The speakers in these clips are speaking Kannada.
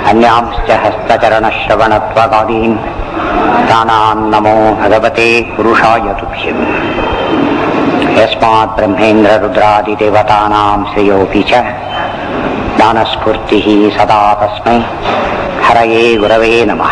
अन्यांश्च हस्तचरणश्रवणत्वगादीन् प्राणान् नमो भगवते पुरुषाय तुभ्यम् यस्मात् ब्रह्मेन्द्ररुद्रादिदेवतानां श्रेयोऽपि च ज्ञानस्फूर्तिः सदा तस्मै हरये गुरवे नमः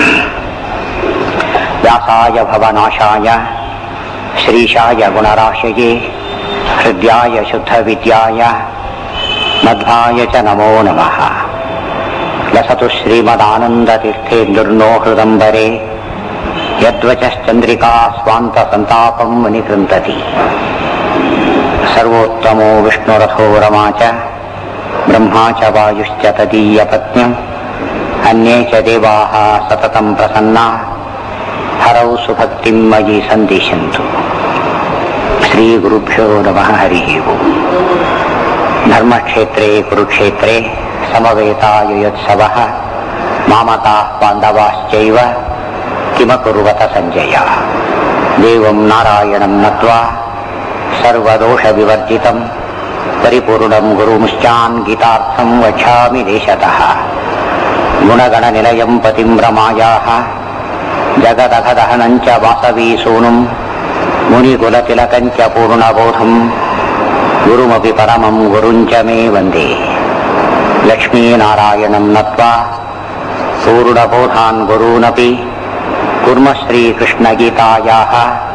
व्यासाय भवनाशाय श्रीशाय गुणराशये हृद्याय शुद्धविद्याय मध्वाय च नमो नमः लसतु श्रीमदानन्दतीर्थेन्दुर्नो हृदम्बरे यद्वचश्चन्द्रिका स्वान्तसन्तापं मुनिकृन्तति सर्वोत्तमो विष्णुरथो रमा च ब्रह्मा च वायुश्च तदीयपत्न्यम् अन्ये च देवाः सततं प्रसन्ना हरौ सुभक्तिं मयि सन्दिशन्तु श्रीगुरुभ्यो नमः हरिः ओम् धर्मक्षेत्रे कुरुक्षेत्रे समवेतायुयोत्सवः मामकाः पाण्डवाश्चैव किमकुर्वत सञ्जय देवं नारायणं नत्वा सर्वदोषविवर्जितं परिपूर्णं गुरुमुश्चान् गीतार्थं वक्षामि देशतः गुणगणनिलयं पतिं रमायाः जगदघदहनं च वासवीसूनुं मुनिकुलतिलकं च पूर्णबोधं गुरुमपि परमं गुरुं च मे वन्दे लक्ष्मीनारायणं नत्वा पूर्णबोधान् गुरूनपि कुर्म श्रीकृष्णगीतायाः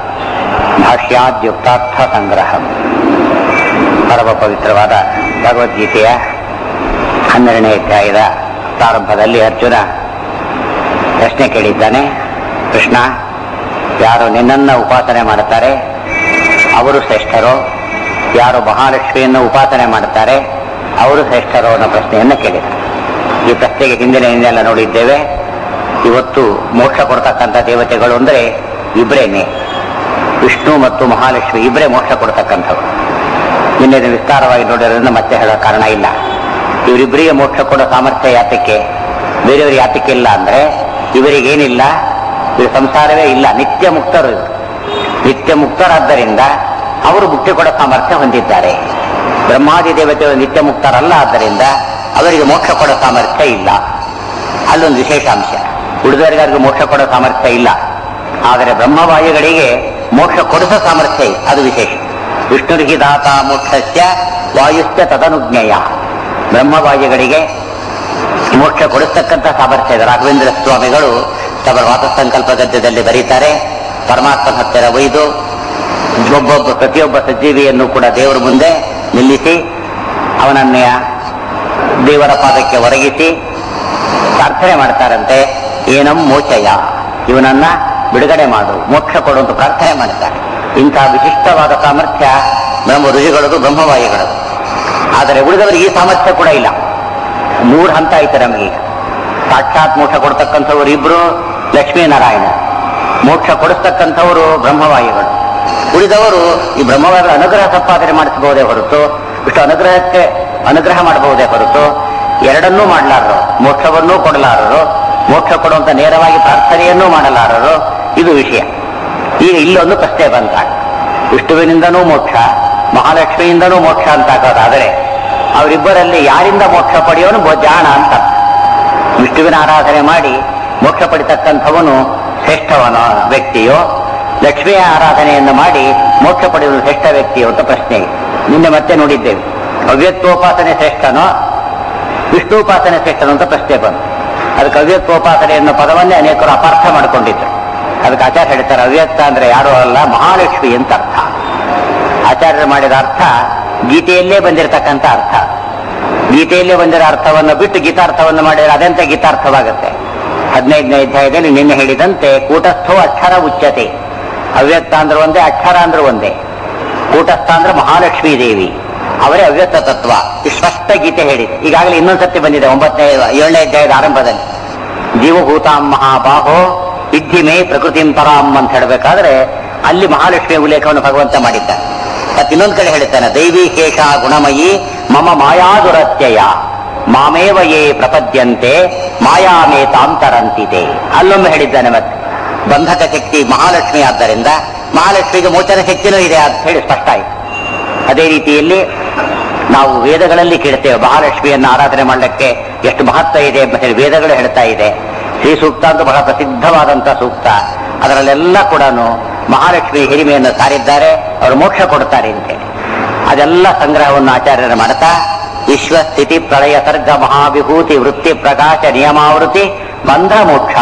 ಭಾಷ್ಯಾದ್ಯುಕ್ತಾರ್ಥಸಂಗ್ರಹ ಪರಮ ಪವಿತ್ರವಾದ ಭಗವದ್ಗೀತೆಯ ಹನ್ನೆರಡನೇ ಅಧ್ಯಾಯದ ಪ್ರಾರಂಭದಲ್ಲಿ ಅರ್ಜುನ ಪ್ರಶ್ನೆ ಕೇಳಿದ್ದಾನೆ ಕೃಷ್ಣ ಯಾರು ನಿನ್ನನ್ನು ಉಪಾಸನೆ ಮಾಡುತ್ತಾರೆ ಅವರು ಶ್ರೇಷ್ಠರೋ ಯಾರು ಮಹಾಲಕ್ಷ್ಮಿಯನ್ನು ಉಪಾಸನೆ ಮಾಡುತ್ತಾರೆ ಅವರು ಶ್ರೇಷ್ಠರೋ ಅನ್ನೋ ಪ್ರಶ್ನೆಯನ್ನು ಕೇಳಿದ ಈ ಪ್ರಶ್ನೆಗೆ ಹಿಂದಿನ ಹಿಂದೆಲ್ಲ ನೋಡಿದ್ದೇವೆ ಇವತ್ತು ಮೋಕ್ಷ ಕೊಡ್ತಕ್ಕಂಥ ದೇವತೆಗಳು ಅಂದರೆ ಇಬ್ಬರೇನೆ ವಿಷ್ಣು ಮತ್ತು ಮಹಾಲಕ್ಷ್ಮಿ ಇಬ್ಬರೇ ಮೋಕ್ಷ ಕೊಡ್ತಕ್ಕಂಥವ್ರು ನಿನ್ನೆ ವಿಸ್ತಾರವಾಗಿ ನೋಡಿರೋದ್ರಿಂದ ಮತ್ತೆ ಹೇಳೋ ಕಾರಣ ಇಲ್ಲ ಇವರಿಬ್ಬರಿಗೆ ಮೋಕ್ಷ ಕೊಡೋ ಸಾಮರ್ಥ್ಯ ಯಾತಕ್ಕೆ ಬೇರೆಯವ್ರಿಗೆ ಯಾತಕ್ಕೆ ಇಲ್ಲ ಅಂದ್ರೆ ಇವರಿಗೇನಿಲ್ಲ ಇವ್ರ ಸಂಸಾರವೇ ಇಲ್ಲ ನಿತ್ಯ ಮುಕ್ತರು ಇವರು ನಿತ್ಯ ಮುಕ್ತರಾದ್ದರಿಂದ ಅವರು ಮುಕ್ತಿ ಕೊಡೋ ಸಾಮರ್ಥ್ಯ ಹೊಂದಿದ್ದಾರೆ ಬ್ರಹ್ಮಾದಿ ದೇವತೆಗಳು ನಿತ್ಯ ಮುಕ್ತರಲ್ಲ ಆದ್ದರಿಂದ ಅವರಿಗೆ ಮೋಕ್ಷ ಕೊಡೋ ಸಾಮರ್ಥ್ಯ ಇಲ್ಲ ಅಲ್ಲೊಂದು ವಿಶೇಷಾಂಶ ಉಳಿದವರಿಗಾರಿಗೂ ಮೋಕ್ಷ ಕೊಡೋ ಸಾಮರ್ಥ್ಯ ಇಲ್ಲ ಆದರೆ ಬ್ರಹ್ಮವಾಯುಗಳಿಗೆ ಮೋಕ್ಷ ಕೊಡಿಸೋ ಸಾಮರ್ಥ್ಯ ಇದೆ ಅದು ವಿಶೇಷ ವಿಷ್ಣುರ್ಹಿ ದಾತ ಮೋಕ್ಷಸ್ಯ ವಾಯುಶ್ಚ ತದನುಜ್ಞೇಯ ಬ್ರಹ್ಮವಾಯುಗಳಿಗೆ ಮೋಕ್ಷ ಕೊಡಿಸ್ತಕ್ಕಂಥ ಸಾಮರ್ಥ್ಯ ಇದೆ ರಾಘವೇಂದ್ರ ಸ್ವಾಮಿಗಳು ತಮ್ಮ ವಾತಸಂಕಲ್ಪ ಗದ್ಯದಲ್ಲಿ ಬರೀತಾರೆ ಪರಮಾತ್ಮನ ಹತ್ತಿರ ಒಯ್ದು ಒಬ್ಬೊಬ್ಬ ಪ್ರತಿಯೊಬ್ಬ ಸಜ್ಜೀವಿಯನ್ನು ಕೂಡ ದೇವರ ಮುಂದೆ ನಿಲ್ಲಿಸಿ ಅವನನ್ನ ದೇವರ ಪಾದಕ್ಕೆ ಒರಗಿಸಿ ಪ್ರಾರ್ಥನೆ ಮಾಡ್ತಾರಂತೆ ಏನಂ ಮೋಚಯ ಇವನನ್ನ ಬಿಡುಗಡೆ ಮಾಡು ಮೋಕ್ಷ ಕೊಡುವಂತ ಪ್ರಾರ್ಥನೆ ಮಾಡ್ತಾರೆ ಇಂತಹ ವಿಶಿಷ್ಟವಾದ ಸಾಮರ್ಥ್ಯ ಬ್ರಹ್ಮ ಋಷಿಗಳದು ಬ್ರಹ್ಮವಾಯುಗಳದು ಆದರೆ ಉಳಿದವರಿಗೆ ಈ ಸಾಮರ್ಥ್ಯ ಕೂಡ ಇಲ್ಲ ಮೂರು ಹಂತ ಐತೆ ನಮಗೀಗ ಸಾಕ್ಷಾತ್ ಮೋಕ್ಷ ಕೊಡ್ತಕ್ಕಂಥವ್ರು ಇಬ್ರು ಲಕ್ಷ್ಮೀನಾರಾಯಣ ಮೋಕ್ಷ ಕೊಡಿಸ್ತಕ್ಕಂಥವರು ಬ್ರಹ್ಮವಾಯುಗಳು ಉಳಿದವರು ಈ ಬ್ರಹ್ಮವಾಯುಗಳ ಅನುಗ್ರಹ ಸಂಪಾದನೆ ಮಾಡಿಸಬಹುದೇ ಹೊರತು ಇಷ್ಟು ಅನುಗ್ರಹಕ್ಕೆ ಅನುಗ್ರಹ ಮಾಡಬಹುದೇ ಹೊರತು ಎರಡನ್ನೂ ಮಾಡಲಾರರು ಮೋಕ್ಷವನ್ನೂ ಕೊಡಲಾರರು ಮೋಕ್ಷ ಕೊಡುವಂತ ನೇರವಾಗಿ ಪ್ರಾರ್ಥನೆಯನ್ನೂ ಮಾಡಲಾರರು ಇದು ವಿಷಯ ಈಗ ಇಲ್ಲೊಂದು ಪ್ರಶ್ನೆ ಬಂತಾಗ ವಿಷ್ಣುವಿನಿಂದನೂ ಮೋಕ್ಷ ಮಹಾಲಕ್ಷ್ಮಿಯಿಂದನೂ ಮೋಕ್ಷ ಅಂತ ಆಗೋದಾದರೆ ಅವರಿಬ್ಬರಲ್ಲಿ ಯಾರಿಂದ ಮೋಕ್ಷ ಪಡೆಯೋನು ಜಾಣ ಅಂತ ವಿಷ್ಣುವಿನ ಆರಾಧನೆ ಮಾಡಿ ಮೋಕ್ಷ ಪಡಿತಕ್ಕಂಥವನು ಶ್ರೇಷ್ಠವನ ವ್ಯಕ್ತಿಯೋ ಲಕ್ಷ್ಮಿಯ ಆರಾಧನೆಯನ್ನು ಮಾಡಿ ಮೋಕ್ಷ ಪಡೆಯುವುದು ಶ್ರೇಷ್ಠ ವ್ಯಕ್ತಿಯೋ ಅಂತ ಪ್ರಶ್ನೆ ನಿನ್ನೆ ಮತ್ತೆ ನೋಡಿದ್ದೇವೆ ಅವ್ಯಕ್ತೋಪಾಸನೆ ಶ್ರೇಷ್ಠನೋ ವಿಷ್ಣುಪಾಸನೆ ಶ್ರೇಷ್ಠನೋ ಅಂತ ಪ್ರಶ್ನೆ ಬಂತು ಅದಕ್ಕೆ ಅವ್ಯಕ್ತೋಪಾಸನೆ ಎನ್ನುವ ಪದವನ್ನೇ ಅನೇಕರು ಅಪಾರ್ಥ ಮಾಡಿಕೊಂಡಿದ್ರು ಅದಕ್ಕೆ ಆಚಾರ್ಯ ಹೇಳ್ತಾರೆ ಅವ್ಯಕ್ತ ಅಂದ್ರೆ ಯಾರು ಅಲ್ಲ ಮಹಾಲಕ್ಷ್ಮಿ ಅಂತ ಅರ್ಥ ಆಚಾರ್ಯರು ಮಾಡಿದ ಅರ್ಥ ಗೀತೆಯಲ್ಲೇ ಬಂದಿರತಕ್ಕಂಥ ಅರ್ಥ ಗೀತೆಯಲ್ಲೇ ಬಂದಿರೋ ಅರ್ಥವನ್ನು ಬಿಟ್ಟು ಗೀತಾರ್ಥವನ್ನು ಮಾಡಿದರೆ ಅದೆಂತ ಗೀತಾರ್ಥವಾಗುತ್ತೆ ಹದಿನೈದನೇ ಅಧ್ಯಾಯದಲ್ಲಿ ನಿನ್ನೆ ಹೇಳಿದಂತೆ ಕೂಟಸ್ಥೋ ಅಕ್ಷರ ಉಚ್ಚತೆ ಅವ್ಯಕ್ತ ಅಂದ್ರೆ ಒಂದೇ ಅಕ್ಷರ ಅಂದ್ರೆ ಒಂದೇ ಕೂಟಸ್ಥ ಅಂದ್ರೆ ಮಹಾಲಕ್ಷ್ಮೀ ದೇವಿ ಅವರೇ ಅವ್ಯಕ್ತ ತತ್ವ ಈ ಸ್ಪಷ್ಟ ಗೀತೆ ಹೇಳಿದೆ ಈಗಾಗಲೇ ಇನ್ನೊಂದ್ಸತಿ ಬಂದಿದೆ ಒಂಬತ್ತನೇ ಏಳನೇ ಅಧ್ಯಾಯದ ಆರಂಭದಲ್ಲಿ ಜೀವಭೂತಾಂ ಮಹಾಬಾಹೋ ಇದ್ದಿಮೆ ಪ್ರಕೃತಿಂ ಪರಾಮ್ ಅಂತ ಹೇಳಬೇಕಾದ್ರೆ ಅಲ್ಲಿ ಮಹಾಲಕ್ಷ್ಮಿಯ ಉಲ್ಲೇಖವನ್ನು ಭಗವಂತ ಮಾಡಿದ್ದಾನೆ ಮತ್ತೆ ಇನ್ನೊಂದು ಕಡೆ ಹೇಳ್ತಾನೆ ದೈವಿ ಶೇಷ ಗುಣಮಯಿ ಮಮ ಮಾಯಾದುರತ್ಯಯ ಮಾಮೇವ ಯೇ ಪ್ರಪದ್ಯಂತೆ ಮಾಯಾಮೇ ತಾಂತರಂತಿದೆ ಅಲ್ಲೊಮ್ಮೆ ಹೇಳಿದ್ದಾನೆ ಮತ್ತೆ ಬಂಧಕ ಶಕ್ತಿ ಮಹಾಲಕ್ಷ್ಮಿ ಆದ್ದರಿಂದ ಮಹಾಲಕ್ಷ್ಮಿಗೆ ಮೋಚನ ಶಕ್ತಿನೂ ಇದೆ ಅಂತ ಹೇಳಿ ಸ್ಪಷ್ಟ ಆಯಿತು ಅದೇ ರೀತಿಯಲ್ಲಿ ನಾವು ವೇದಗಳಲ್ಲಿ ಕೇಳ್ತೇವೆ ಮಹಾಲಕ್ಷ್ಮಿಯನ್ನು ಆರಾಧನೆ ಮಾಡಲಿಕ್ಕೆ ಎಷ್ಟು ಮಹತ್ವ ಇದೆ ಅಂತ ಹೇಳಿ ವೇದಗಳು ಹೇಳ್ತಾ ಇದೆ ಶ್ರೀ ಸೂಕ್ತ ಅಂತ ಬಹಳ ಪ್ರಸಿದ್ಧವಾದಂತಹ ಸೂಕ್ತ ಅದರಲ್ಲೆಲ್ಲ ಕೂಡ ಮಹಾಲಕ್ಷ್ಮಿ ಹಿರಿಮೆಯನ್ನು ಸಾರಿದ್ದಾರೆ ಅವರು ಮೋಕ್ಷ ಕೊಡ್ತಾರೆ ಅಂತೇಳಿ ಅದೆಲ್ಲ ಸಂಗ್ರಹವನ್ನು ಆಚಾರ್ಯರು ಮಾಡ್ತಾ ವಿಶ್ವ ಸ್ಥಿತಿ ಪ್ರಳಯ ಸರ್ಗ ಮಹಾವಿಭೂತಿ ವೃತ್ತಿ ಪ್ರಕಾಶ ನಿಯಮಾವೃತಿ ಬಂಧ ಮೋಕ್ಷಾ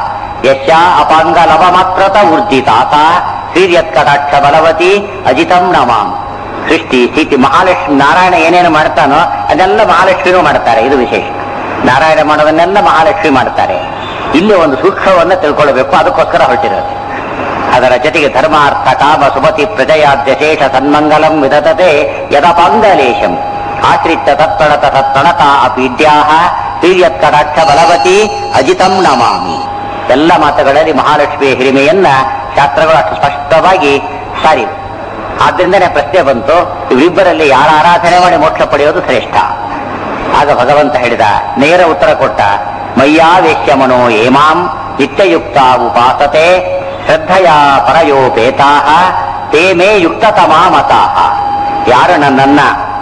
ಯಶ ಅಪಾಂಗ ಲವ ಮಾತ್ರತ ಊರ್ಜಿತಾತ ಶ್ರೀರ್ಯತ್ಕಟಾಕ್ಷ ಬಲವತಿ ಅಜಿತಂ ನಮಾಂ ಸೃಷ್ಟಿ ಸ್ಥಿತಿ ಮಹಾಲಕ್ಷ್ಮಿ ನಾರಾಯಣ ಏನೇನು ಮಾಡ್ತಾನೋ ಅದೆಲ್ಲ ಮಹಾಲಕ್ಷ್ಮಿನೂ ಮಾಡ್ತಾರೆ ಇದು ವಿಶೇಷ ನಾರಾಯಣ ಮಾಡೋದನ್ನೆಲ್ಲ ಮಹಾಲಕ್ಷ್ಮಿ ಮಾಡ್ತಾರೆ ಇಲ್ಲಿ ಒಂದು ಸೂಕ್ಷ್ಮವನ್ನು ತಿಳ್ಕೊಳ್ಬೇಕು ಅದಕ್ಕೋಸ್ಕರ ಹೊರಟಿರೋದು ಅದರ ಜೊತೆಗೆ ಧರ್ಮಾರ್ಥ ಕಾಮ ಸುಮತಿ ಪ್ರಜಯಾದ್ಯಶೇಷ ಸನ್ಮಂಗಲಂ ವಿದತತೆ ಯದಪಾಂಗಲೇಶಂ ಆಶ್ರಿತ ತತ್ಪಣತ ತತ್ಪಣತ ಅಪೀಡ್ಯಾಹ ತೀರ್ಯತ್ಕಟಾಕ್ಷ ಬಲವತಿ ಅಜಿತಂ ನಮಾಮಿ ಎಲ್ಲ ಮಾತುಗಳಲ್ಲಿ ಮಹಾಲಕ್ಷ್ಮಿಯ ಹಿರಿಮೆಯನ್ನ ಶಾಸ್ತ್ರಗಳು ಅಷ್ಟು ಸ್ಪಷ್ಟವಾಗಿ ಸಾರಿವೆ ಆದ್ರಿಂದನೇ ಪ್ರಶ್ನೆ ಬಂತು ಇವರಿಬ್ಬರಲ್ಲಿ ಯಾರ ಆರಾಧನೆ ಮಾಡಿ ಮೋಕ್ಷ ಪಡೆಯೋದು ಶ್ರೇಷ್ಠ ಆಗ ಭಗವಂತ ಹೇಳಿದ ನೇರ ಉತ್ತರ ಕೊಟ್ಟ ಮಯ್ಯಾವೇಶ್ಯ ಮನೋ ಏಮಾಂ ನಿತ್ಯಯುಕ್ತ ಉಪಾಸತೆ ಶ್ರದ್ಧೆಯ ಪರಯೋಪೇತಾಹ ತೇ ಮೇ ಯುಕ್ತತಮಾ ಮತಾಹ ಯಾರು ನನ್ನನ್ನ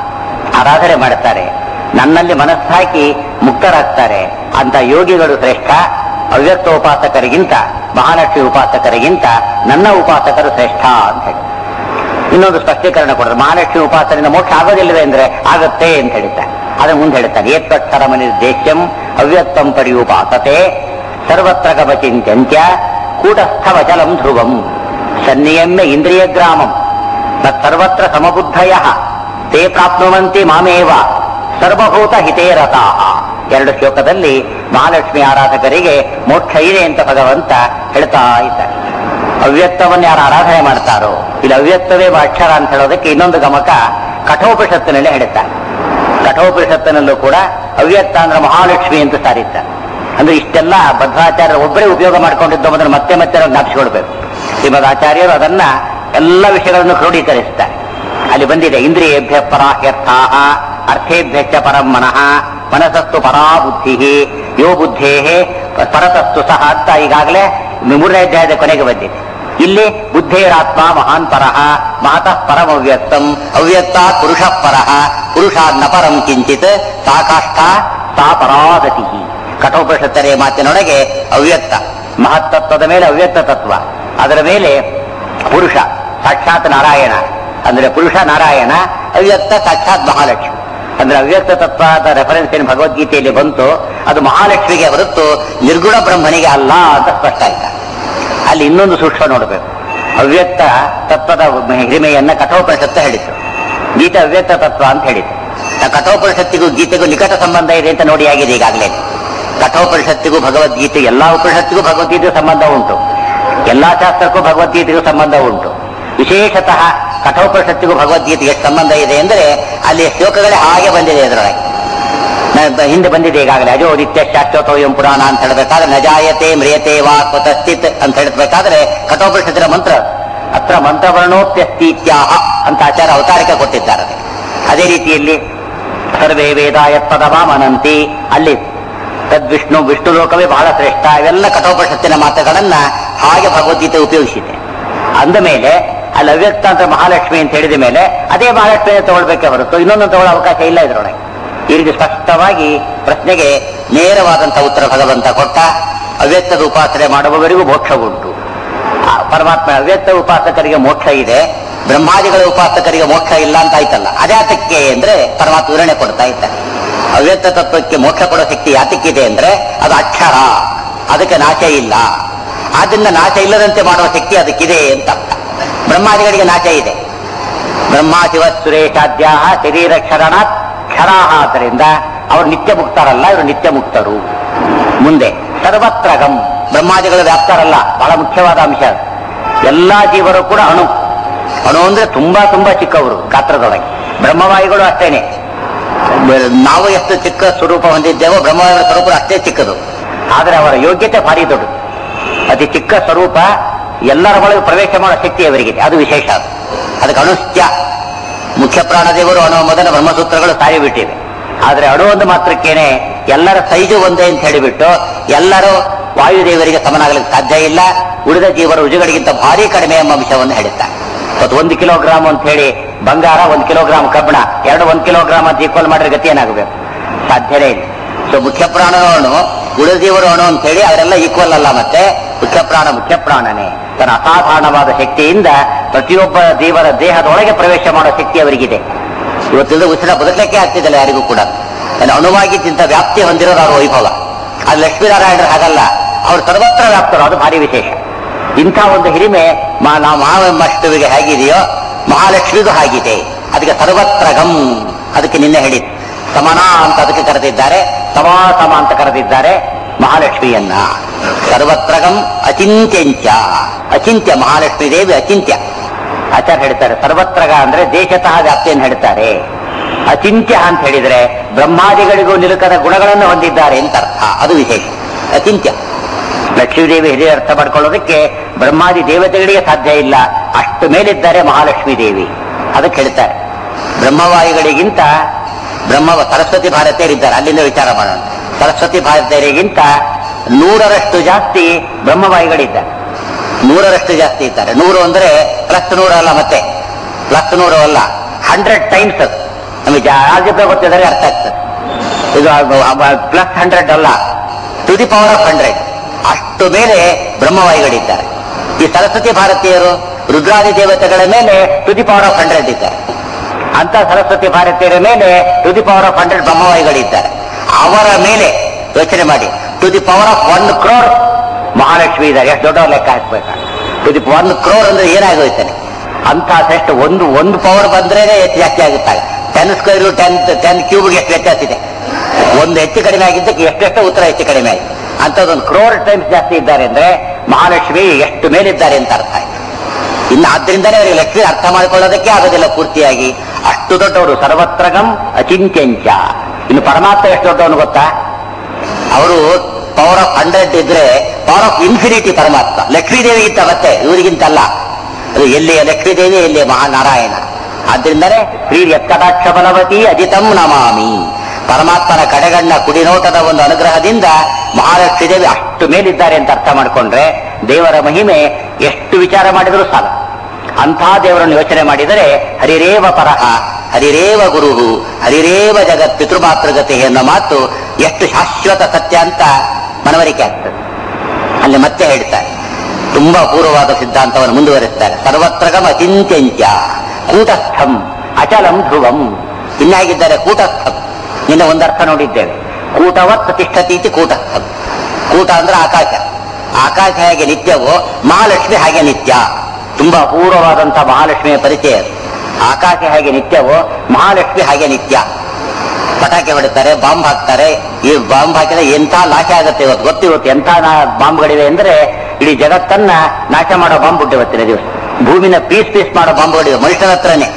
ಆರಾಧನೆ ಮಾಡುತ್ತಾರೆ ನನ್ನಲ್ಲಿ ಮನಸ್ಸಾಕಿ ಮುಕ್ತರಾಗ್ತಾರೆ ಅಂತ ಯೋಗಿಗಳು ಶ್ರೇಷ್ಠ ಅವ್ಯಕ್ತ ಉಪಾಸಕರಿಗಿಂತ ಮಹಾಲಕ್ಷ್ಮಿ ಉಪಾಸಕರಿಗಿಂತ ನನ್ನ ಉಪಾಸಕರು ಶ್ರೇಷ್ಠ ಅಂತ ಹೇಳಿ ಇನ್ನೊಂದು ಸ್ಪಷ್ಟೀಕರಣ ಕೊಡ್ತಾರೆ ಮಹಾಲಕ್ಷ್ಮಿ ಉಪಾಸನೆಯಿಂದ ಮೋಕ್ಷ ಆಗೋದಿಲ್ಲವೇ ಅಂದ್ರೆ ಆಗತ್ತೆ ಅಂತ ಹೇಳ್ತಾರೆ ಅದನ್ನ ಮುಂದೆ ಹೇಳ್ತಾರೆ ಏತ್ವಕ್ಷರಮ ನಿರ್ದೇಶ್ಯಂ ಅವ್ಯಕ್ತಂ ಪರ್ಯುಪಾಸತೆ ಸರ್ವತ್ರ ಗಮಚಿಂತ್ಯಂತ್ಯ ಕೂಟಸ್ಥವಚಲಂ ಧ್ರುವಂ ಸನ್ನಿಯಮ್ಯ ಇಂದ್ರಿಯ ಗ್ರಾಮಂ ಸರ್ವತ್ರ ಸಮಬುದ್ಧಯ ತೇ ಪ್ರಾಪ್ನುವಂತಿ ಮಾಮೇವ ಸರ್ವಭೂತ ಹಿತೇ ರತಾಃ ಎರಡು ಶ್ಲೋಕದಲ್ಲಿ ಮಹಾಲಕ್ಷ್ಮಿ ಆರಾಧಕರಿಗೆ ಮೋಕ್ಷ ಇದೆ ಅಂತ ಭಗವಂತ ಹೇಳ್ತಾ ಇದ್ದಾರೆ ಅವ್ಯಕ್ತವನ್ನು ಯಾರು ಆರಾಧನೆ ಮಾಡ್ತಾರೋ ಇಲ್ಲಿ ಅವ್ಯಕ್ತವೇ ಅಕ್ಷರ ಅಂತ ಹೇಳೋದಕ್ಕೆ ಇನ್ನೊಂದು ಗಮಕ ಕಠೋಪನಿಷತ್ತಿನಲ್ಲಿ ಹೇಳ್ತಾರೆ ಕಠೋಪನಿಷತ್ತಿನಲ್ಲೂ ಕೂಡ ಅವ್ಯಕ್ತ ಅಂದ್ರೆ ಮಹಾಲಕ್ಷ್ಮಿ ಅಂತ ಸಾರಿದ್ದಾರೆ ಅಂದ್ರೆ ಇಷ್ಟೆಲ್ಲ ಭದ್ರಾಚಾರ್ಯರು ಒಬ್ಬರೇ ಉಪಯೋಗ ಮಾಡ್ಕೊಂಡಿದ್ದು ಅದನ್ನು ಮತ್ತೆ ಮತ್ತೆ ನಾವು ಜ್ಞಾಪಿಸಿಕೊಳ್ಬೇಕು ಶ್ರೀಮದ್ ಆಚಾರ್ಯರು ಅದನ್ನ ಎಲ್ಲ ವಿಷಯಗಳನ್ನು ಕ್ರೋಢೀಕರಿಸ್ತಾರೆ ಅಲ್ಲಿ ಬಂದಿದೆ ಇಂದ್ರಿಯೇಭ್ಯ ಪರಾಹ್ಯರ್ಥ ಅರ್ಥೇಭ್ಯಶ್ಚ ಪರಂ ಮನಃ ಮನಸ್ಸಸ್ತು ಪರಾ ಬುದ್ಧಿ ಯೋ ಬುದ್ಧೇ ಪರತಸ್ತು ಸಹ ಅಂತ ಈಗಾಗಲೇ ಮೂರನೇ ಅಧ್ಯಾಯದ ಕೊನೆಗೆ ಬಂದಿದೆ ಇಲ್ಲಿ ಬುದ್ಧೇರಾತ್ಮ ಮಹಾನ್ ಪರಃ ಮಹತಃ ಪರಂ ಅವ್ಯಕ್ತಂ ಅವ್ಯಕ್ತ ಪುರುಷ ಪರಃ ಪುರುಷಾನ್ನ ಪರಂ ಕಿಂಚಿತ್ ಸಾಕಾಷ್ಠ ಸಾ ಪರಾಗತಿ ಕಠೋಪನಿಷತ್ತರೆಯ ಮಾತಿನೊಳಗೆ ಅವ್ಯಕ್ತ ಮಹತ್ತತ್ವದ ಮೇಲೆ ಅವ್ಯಕ್ತ ತತ್ವ ಅದರ ಮೇಲೆ ಪುರುಷ ಸಾಕ್ಷಾತ್ ನಾರಾಯಣ ಅಂದ್ರೆ ಪುರುಷ ನಾರಾಯಣ ಅವ್ಯಕ್ತ ಸಾಕ್ಷಾತ್ ಮಹಾಲಕ್ಷ್ಮಿ ಅಂದ್ರೆ ಅವ್ಯಕ್ತ ತತ್ವದ ರೆಫರೆನ್ಸ್ ಏನು ಭಗವದ್ಗೀತೆಯಲ್ಲಿ ಬಂತು ಅದು ಮಹಾಲಕ್ಷ್ಮಿಗೆ ಹೊರತು ನಿರ್ಗುಣ ಬ್ರಹ್ಮನಿಗೆ ಅಲ್ಲ ಅಂತ ಸ್ಪಷ್ಟ ಆಯ್ತಾ ಅಲ್ಲಿ ಇನ್ನೊಂದು ಸೂಕ್ಷ್ಮ ನೋಡಬೇಕು ಅವ್ಯಕ್ತ ತತ್ವದ ಹಿರಿಮೆಯನ್ನ ಕಠೋಪನಿಷತ್ತು ಹೇಳಿತು ಗೀತೆ ಅವ್ಯಕ್ತ ತತ್ವ ಅಂತ ಹೇಳಿತು ಆ ಕಠೋಪನಿಷತ್ತಿಗೂ ಗೀತೆಗೂ ನಿಕಟ ಸಂಬಂಧ ಇದೆ ಅಂತ ನೋಡಿ ಆಗಿದೆ ಈಗಾಗಲೇ ಕಠೋಪನಿಷತ್ತಿಗೂ ಭಗವದ್ಗೀತೆ ಎಲ್ಲಾ ಉಪನಿಷತ್ತಿಗೂ ಭಗವದ್ಗೀತೆಗೂ ಸಂಬಂಧ ಉಂಟು ಎಲ್ಲಾ ಶಾಸ್ತ್ರಕ್ಕೂ ಭಗವದ್ಗೀತೆಗೂ ಸಂಬಂಧ ಉಂಟು ವಿಶೇಷತಃ ಕಠೋಪನಿಷತ್ತಿಗೂ ಭಗವದ್ಗೀತೆಗೆ ಎಷ್ಟು ಸಂಬಂಧ ಇದೆ ಅಂದ್ರೆ ಅಲ್ಲಿ ಶ್ಲೋಕಗಳೇ ಹಾಗೆ ಬಂದಿದೆ ಅದರೊಳಗೆ ನ- ಹಿಂದೆ ಬಂದಿದೆ ಈಗಾಗಲೇ ಅಜೋ ನಿತ್ಯ ಶಾಶ್ವತೋಯಂ ಪುರಾಣ ಅಂತ ಹೇಳಬೇಕಾದ್ರೆ ನಜಾಯತೆ ಮ್ರಿಯತೆ ವಾ ಕುತಸ್ಥಿತ್ ಅಂತ ಹೇಳಬೇಕಾದ್ರೆ ಕಠೋಪನಿಷತ್ತಿನ ಮಂತ್ರ ಅತ್ರ ಮಂತ್ರವರ್ಣೋಪ್ಯಸ್ತೀತ್ಯಾಹ ಅಂತ ಆಚಾರ ಅವತಾರಿಕ ಕೊಟ್ಟಿದ್ದಾರೆ ಅದಕ್ಕೆ. ಅದೇ ರೀತಿಯಲ್ಲಿ ಸರ್ವೇ ವೇದಾಯ ಪದವಾಮನಂತಿ ಅಲ್ಲಿ ತದ್ವಿಷ್ಣು ವಿಷ್ಣು ಲೋಕವೇ ಬಹಳ ಶ್ರೇಷ್ಠ ಇವೆಲ್ಲ ಕಠೋಪನಿಷತ್ತಿನ ಮಾತುಗಳನ್ನ ಹಾಗೆ ಭಗವದ್ಗೀತೆ ಉಪಯೋಗಿಸಿದೆ ಅಂದ ಮೇಲೆ ಅಲ್ಲಿ ಅವ್ಯಕ್ತ ಅಂತ ಮಹಾಲಕ್ಷ್ಮಿ ಅಂತ ಹೇಳಿದ ಮೇಲೆ ಅದೇ ಮಹಾಲಕ್ಷ್ಮಿಯನ್ನು ತಗೊಳ್ಬೇಕೆ ಹೊರತು ಇನ್ನೊಂದು ತಗೊಳ್ಳೋ ಅವಕಾಶ ಇಲ್ಲ ಇದರೊಳಗೆ ಈ ರೀತಿ ಸ್ಪಷ್ಟವಾಗಿ ಪ್ರಶ್ನೆಗೆ ನೇರವಾದಂತಹ ಉತ್ತರ ಭಗವಂತ ಕೊಟ್ಟ ಅವ್ಯಕ್ತದ ಉಪಾಸನೆ ಮಾಡುವವರಿಗೂ ಮೋಕ್ಷ ಉಂಟು ಆ ಪರಮಾತ್ಮ ಅವ್ಯಕ್ತ ಉಪಾಸಕರಿಗೆ ಮೋಕ್ಷ ಇದೆ ಬ್ರಹ್ಮಾದಿಗಳ ಉಪಾಸಕರಿಗೆ ಮೋಕ್ಷ ಇಲ್ಲ ಅಂತ ಆಯ್ತಲ್ಲ ಅದ್ಯಾತಕ್ಕೆ ಅಂದ್ರೆ ಪರಮಾತ್ಮ ವಿವರಣೆ ಕೊಡ್ತಾ ಇದ್ದಾರೆ ಅವ್ಯಕ್ತ ತತ್ವಕ್ಕೆ ಮೋಕ್ಷ ಕೊಡೋ ಶಕ್ತಿ ಯಾತಕ್ಕಿದೆ ಅಂದ್ರೆ ಅದು ಅಕ್ಷರ ಅದಕ್ಕೆ ನಾಶ ಇಲ್ಲ ಆದ್ರಿಂದ ನಾಶ ಇಲ್ಲದಂತೆ ಮಾಡುವ ಶಕ್ತಿ ಅದಕ್ಕಿದೆ ಅಂತ ಅರ್ಥ ಬ್ರಹ್ಮಾದಿಗಳಿಗೆ ನಾಶ ಇದೆ ಬ್ರಹ್ಮ ಶಿವ ಸುರೇಶಾದ್ಯ ಶರೀರ ಕ್ಷರಣಾತ್ ಕ್ಷರಾಹ ಆದ್ದರಿಂದ ಅವರು ನಿತ್ಯ ಮುಕ್ತರಲ್ಲ ಇವರು ನಿತ್ಯ ಮುಕ್ತರು ಮುಂದೆ ಸರ್ವತ್ರಗಂ ಬ್ರಹ್ಮಾದಿಗಳು ವ್ಯಾಪ್ತರಲ್ಲ ಬಹಳ ಮುಖ್ಯವಾದ ಅಂಶ ಅದು. ಎಲ್ಲಾ ಜೀವರು ಕೂಡ ಅಣು ಅಣು ಅಂದ್ರೆ ತುಂಬಾ ತುಂಬಾ ಚಿಕ್ಕವರು ಗಾತ್ರದೊಳಗೆ ಬ್ರಹ್ಮವಾಯುಗಳು ಅಷ್ಟೇನೆ ಬ- ನಾವು ಎಷ್ಟು ಚಿಕ್ಕ ಸ್ವರೂಪ ಹೊಂದಿದ್ದೇವೋ ಬ್ರಹ್ಮವಾಯುಗಳ ಸ್ವರೂಪ ಅಷ್ಟೇ ಚಿಕ್ಕದು ಆದರೆ ಅವರ ಯೋಗ್ಯತೆ ಭಾರಿ ದೊಡ್ಡದು ಅತಿ ಚಿಕ್ಕ ಸ್ವರೂಪ ಎಲ್ಲರ ಒಳಗೆ ಪ್ರವೇಶ ಮಾಡೋ ಶಕ್ತಿ ಅವರಿಗಿದೆ ಅದು ವಿಶೇಷ ಅದು ಅದಕ್ಕೆ ಅಣುಸ್ತ್ಯ ಮುಖ್ಯ ಪ್ರಾಣದೇವರು ಅಣು ಮೊದಲ ಬ್ರಹ್ಮಸೂತ್ರಗಳು ಸಾರಿ ಬಿಟ್ಟಿವೆ ಆದ್ರೆ ಅಣು ಒಂದು ಮಾತ್ರಕ್ಕೇನೆ ಎಲ್ಲರ ಸೈಜು ಒಂದೇ ಅಂತ ಹೇಳಿಬಿಟ್ಟು ಎಲ್ಲರೂ ವಾಯುದೇವರಿಗೆ ಸಮನಾಗಲಿಕ್ಕೆ ಸಾಧ್ಯ ಇಲ್ಲ ಉಳಿದ ಜೀವರ ರುಜುಗಳಿಗಿಂತ ಭಾರಿ ಕಡಿಮೆ ಎಂಬ ಅಂಶವನ್ನು ಹೇಳುತ್ತಾರೆ ಇವತ್ತು ಒಂದು ಕಿಲೋಗ್ರಾಮ್ ಅಂತ ಹೇಳಿ ಬಂಗಾರ ಒಂದು ಕಿಲೋಗ್ರಾಮ್ ಕಬ್ಬಣ ಎರಡು ಒಂದು ಕಿಲೋಗ್ರಾಮ್ ಅಂತ ಈಕ್ವಲ್ ಮಾಡಿದ್ರೆ ಗತಿ ಏನಾಗಬೇಕು ಸಾಧ್ಯನೇ ಇಲ್ಲ ಸೊ ಮುಖ್ಯ ಪ್ರಾಣನೂ ಅಣು ಉಳಿದೀವರು ಅಣು ಅಂತ ಹೇಳಿ ಅವರೆಲ್ಲ ಈಕ್ವಲ್ ಅಲ್ಲ ಮತ್ತೆ ಮುಖ್ಯ ಪ್ರಾಣ ಮುಖ್ಯ ಪ್ರಾಣನೇ ತನ್ನ ಅಸಾಧಾರಣವಾದ ಶಕ್ತಿಯಿಂದ ಪ್ರತಿಯೊಬ್ಬ ದೇವರ ದೇಹದೊಳಗೆ ಪ್ರವೇಶ ಮಾಡೋ ಶಕ್ತಿ ಅವರಿಗಿದೆ ಇವತ್ತಿಂದ ಉಸಿರ ಬದುಕಲಿಕ್ಕೆ ಆಗ್ತಿದ್ದಲ್ಲ ಯಾರಿಗೂ ಕೂಡ ಅಲ್ಲಿ ಅಣುವಾಗಿ ತಿಂತ ವ್ಯಾಪ್ತಿ ಹೊಂದಿರೋದು ಅವರ ವೈಭವ ಅದು ಲಕ್ಷ್ಮೀನಾರಾಯಣರು ಹಾಗಲ್ಲ ಅವ್ರು ಸರ್ವತ್ರ ವ್ಯಾಪ್ತರು ಅದು ಭಾರಿ ವಿಶೇಷ ಇಂಥ ಒಂದು ಹಿರಿಮೆ ಮಾ- ನಾವು ಮಹಾಮಷ್ಟುವಿಗೆ ಹೇಗಿದೆಯೋ ಮಹಾಲಕ್ಷ್ಮಿಗೂ ಹಾಗಿದೆ ಅದಕ್ಕೆ ಸರ್ವತ್ರ ಗಮ್ ಅದಕ್ಕೆ ನಿನ್ನೆ ಹೇಳಿದ್ದು ಸಮಾನ ಅಂತ ಅದಕ್ಕೆ ಕರೆದಿದ್ದಾರೆ ಸಮಾಸಮ ಅಂತ ಕರೆದಿದ್ದಾರೆ ಮಹಾಲಕ್ಷ್ಮಿಯನ್ನ ಸರ್ವತ್ರಗಂ ಅಚಿಂತ್ಯಂಚ ಅಚಿಂತ್ಯ ಮಹಾಲಕ್ಷ್ಮೀ ದೇವಿ ಅಚಿಂತ್ಯ ಆಚಾರ್ಯ ಹೇಳ್ತಾರೆ ಸರ್ವತ್ರಗ ಅಂದ್ರೆ ದೇಶತಃ ವ್ಯಾಪ್ತಿಯನ್ನು ಹೇಳ್ತಾರೆ ಅಚಿಂತ್ಯ ಅಂತ ಹೇಳಿದ್ರೆ ಬ್ರಹ್ಮಾದಿಗಳಿಗೂ ನಿಲುಕದ ಗುಣಗಳನ್ನು ಹೊಂದಿದ್ದಾರೆ ಅಂತ ಅರ್ಥ ಅದು ವಿಶೇಷ ಅಚಿಂತ್ಯ ಲಕ್ಷ್ಮೀದೇವಿ ಹಿರಿಯ ಅರ್ಥ ಮಾಡ್ಕೊಳ್ಳೋದಕ್ಕೆ ಬ್ರಹ್ಮಾದಿ ದೇವತೆಗಳಿಗೆ ಸಾಧ್ಯ ಇಲ್ಲ ಅಷ್ಟು ಮೇಲಿದ್ದಾರೆ ಮಹಾಲಕ್ಷ್ಮೀ ದೇವಿ ಅದಕ್ಕೆ ಹೇಳ್ತಾರೆ ಬ್ರಹ್ಮವಾಯುಗಳಿಗಿಂತ ಬ್ರಹ್ಮ ಸರಸ್ವತಿ ಭಾರತೀಯರಿದ್ದಾರೆ ಅಲ್ಲಿಂದ ವಿಚಾರ ಮಾಡೋಣ ಸರಸ್ವತಿ ಭಾರತೀಯರಿಗಿಂತ ನೂರರಷ್ಟು ಜಾಸ್ತಿ ಬ್ರಹ್ಮವಾಯುಗಳಿದ್ದಾರೆ ನೂರರಷ್ಟು ಜಾಸ್ತಿ ಇದ್ದಾರೆ ನೂರು ಅಂದ್ರೆ ಪ್ಲಸ್ ನೂರು ಅಲ್ಲ ಮತ್ತೆ ಪ್ಲಸ್ ನೂರು ಅಲ್ಲ ಹಂಡ್ರೆಡ್ ಟೈಮ್ಸ್ ಅದು ನಮಗೆ ಆಲ್ಜಿಬ್ರ ಗೊತ್ತಿದ್ದಾರೆ ಅರ್ಥ ಆಗ್ತದೆ ಇದು ಪ್ಲಸ್ ಹಂಡ್ರೆಡ್ ಅಲ್ಲ to the power of hundred ಅಷ್ಟು ಮೇಲೆ ಬ್ರಹ್ಮವಾಯುಗಳಿದ್ದಾರೆ ಈ ಸರಸ್ವತಿ ಭಾರತೀಯರು ರುದ್ರಾದಿ ದೇವತೆಗಳ ಮೇಲೆ to the power of hundred ಇದ್ದಾರೆ ಅಂತ ಸರಸ್ವತಿ ಭಾರತೀಯರ ಮೇಲೆ to the power of hundred ಬ್ರಹ್ಮವಾಯುಗಳಿದ್ದಾರೆ ಅವರ ಮೇಲೆ ಯೋಚನೆ ಮಾಡಿ to the power of one crore Mahalakshmi ಇದ್ದಾರೆ ಎಷ್ಟು ದೊಡ್ಡವ್ರ ಲೆಕ್ಕ ಹಾಕ್ಬೇಕಾ ಟು ದಿ ಒನ್ ಕ್ರೋರ್ ಅಂದ್ರೆ ಏನಾಗೋಯ್ತಾನೆ ಅಂತ ಶ್ರೇಷ್ಠ ಒಂದು ಒಂದು ಪವರ್ ಬಂದ್ರೇನೆ ಹೆಚ್ಚು ಜಾಸ್ತಿ ಆಗುತ್ತಾರೆ ಟೆನ್ ಸ್ಕ್ವೇರ್ ಟೆನ್ ಟೆನ್ ಕ್ಯೂಬ್ಗೆ ಎಷ್ಟು ವ್ಯತ್ಯಾಸ ಇದೆ ಒಂದು ಹೆಚ್ಚು ಕಡಿಮೆ ಆಗಿದ್ದಕ್ಕೆ ಎಷ್ಟೆಷ್ಟು ಉತ್ತರ ಹೆಚ್ಚು ಕಡಿಮೆ ಆಗಿದೆ ಅಂತದೊಂದು ಕ್ರೋರ್ ಟೈಮ್ಸ್ ಜಾಸ್ತಿ ಇದ್ದಾರೆ ಅಂದ್ರೆ ಮಹಾಲಕ್ಷ್ಮಿ ಎಷ್ಟು ಮೇಲಿದ್ದಾರೆ ಅಂತ ಅರ್ಥ ಆಯ್ತು ಇನ್ನು ಆದ್ರಿಂದಲೇ ಅವರಿಗೆ ಲಕ್ಷ್ಮಿ ಅರ್ಥ ಮಾಡಿಕೊಳ್ಳೋದಕ್ಕೆ ಆಗೋದಿಲ್ಲ ಪೂರ್ತಿಯಾಗಿ ಅಷ್ಟು ದೊಡ್ಡವರು ಸರ್ವತ್ರಗಂ ಅಚಿಂತ್ಯಂಚ ಇನ್ನು ಪರಮಾತ್ಮ ಎಷ್ಟು ದೊಡ್ಡವನು ಗೊತ್ತಾ ಅವರು ಪವರ್ ಆಫ್ ಹಂಡ್ರೆಡ್ ಇದ್ರೆ ಪವರ್ ಆಫ್ ಇನ್ಫಿನಿಟಿ ಪರಮಾತ್ಮ ಲಕ್ಷ್ಮೀದೇವಿ ಇತ್ತ ಮತ್ತೆ ಇವರಿಗಿಂತಲ್ಲ ಅದು ಎಲ್ಲಿಯ ಲಕ್ಷ್ಮೀದೇವಿ ಎಲ್ಲಿಯ ಮಹಾನಾರಾಯಣ ಆದ್ರಿಂದಲೇ ಶ್ರೀ ಯತ್ಕಟಾಕ್ಷ ಬಲವತಿ ಅಜಿತಂ ನಮಾಮಿ ಪರಮಾತ್ಮನ ಕಡೆಗಣ್ಣ ಕುಡಿನೋಟದ ಒಂದು ಅನುಗ್ರಹದಿಂದ ಮಹಾಲಕ್ಷ್ಮೀ ದೇವಿ ಅಷ್ಟು ಮೇಲಿದ್ದಾರೆ ಅಂತ ಅರ್ಥ ಮಾಡಿಕೊಂಡ್ರೆ ದೇವರ ಮಹಿಮೆ ಎಷ್ಟು ವಿಚಾರ ಮಾಡಿದರೂ ಸಾಲ ಅಂಥ ದೇವರನ್ನು ಯೋಚನೆ ಮಾಡಿದರೆ ಹರಿರೇವ ಪರಹ ಹರಿರೇವ ಗುರು ಹರಿರೇವ ಜಗತ್ ಪಿತೃಮಾತೃಗತಿ ಎನ್ನೋ ಮಾತು ಎಷ್ಟು ಶಾಶ್ವತ ಸತ್ಯ ಅಂತ ಮನವರಿಕೆ ಆಗ್ತದೆ ಅಲ್ಲಿ ಮತ್ತೆ ಹೇಳ್ತಾರೆ ತುಂಬಾ ಪೂರ್ವವಾದ ಸಿದ್ಧಾಂತವನ್ನು ಮುಂದುವರಿಸ್ತಾರೆ ಸರ್ವತ್ರಗಮ ಅಚಿಂತ್ಯಂತ್ಯ ಕೂಟಸ್ಥಂ ಅಚಲಂ ಧ್ರುವಂ ಇನ್ನಾಗಿದ್ದಾರೆ ಕೂಟಸ್ಥಂ ನಿನ್ನೆ ಒಂದರ್ಥ ನೋಡಿದ್ದೇವೆ ಕೂಟವತ್ ಪ್ರತಿಷ್ಠತಿ ಇತಿ ಕೂಟಸ್ಥಂ ಕೂಟ ಅಂದ್ರೆ ಆಕಾಶ ಆಕಾಶ ಹೇಗೆ ನಿತ್ಯವೋ ಮಹಾಲಕ್ಷ್ಮಿ ಹಾಗೆ ನಿತ್ಯ ತುಂಬಾ ಅಪೂರ್ವವಾದಂತಹ ಮಹಾಲಕ್ಷ್ಮಿಯ ಪರಿಚಯ ಅದು. ಆಕಾಶ ಹೇಗೆ ನಿತ್ಯವೋ ಮಹಾಲಕ್ಷ್ಮಿ ಹಾಗೆ ನಿತ್ಯ ಪಟಾಕಿ ಹೊಡಿತಾರೆ ಬಾಂಬ್ ಹಾಕ್ತಾರೆ ಈ ಬಾಂಬ್ ಹಾಕಿದ್ರೆ ಎಂಥ ನಾಶ ಆಗುತ್ತೆ ಇವತ್ತು ಗೊತ್ತಿರುತ್ತೆ ಎಂಥ ನಾ- ಬಾಂಬ್ಗಳಿವೆ ಅಂದ್ರೆ ಇಡೀ ಜಗತ್ತನ್ನ ನಾಶ ಮಾಡೋ ಬಾಂಬ್ ಬಿಟ್ಟು ಇವತ್ತಿನ ದಿವಸ ಭೂಮಿನ ಪೀಸ್ ಪೀಸ್ ಮಾಡೋ ಬಾಂಬ್ಗಳಿವೆ ಮನುಷ್ಯನ ಹತ್ರನೇ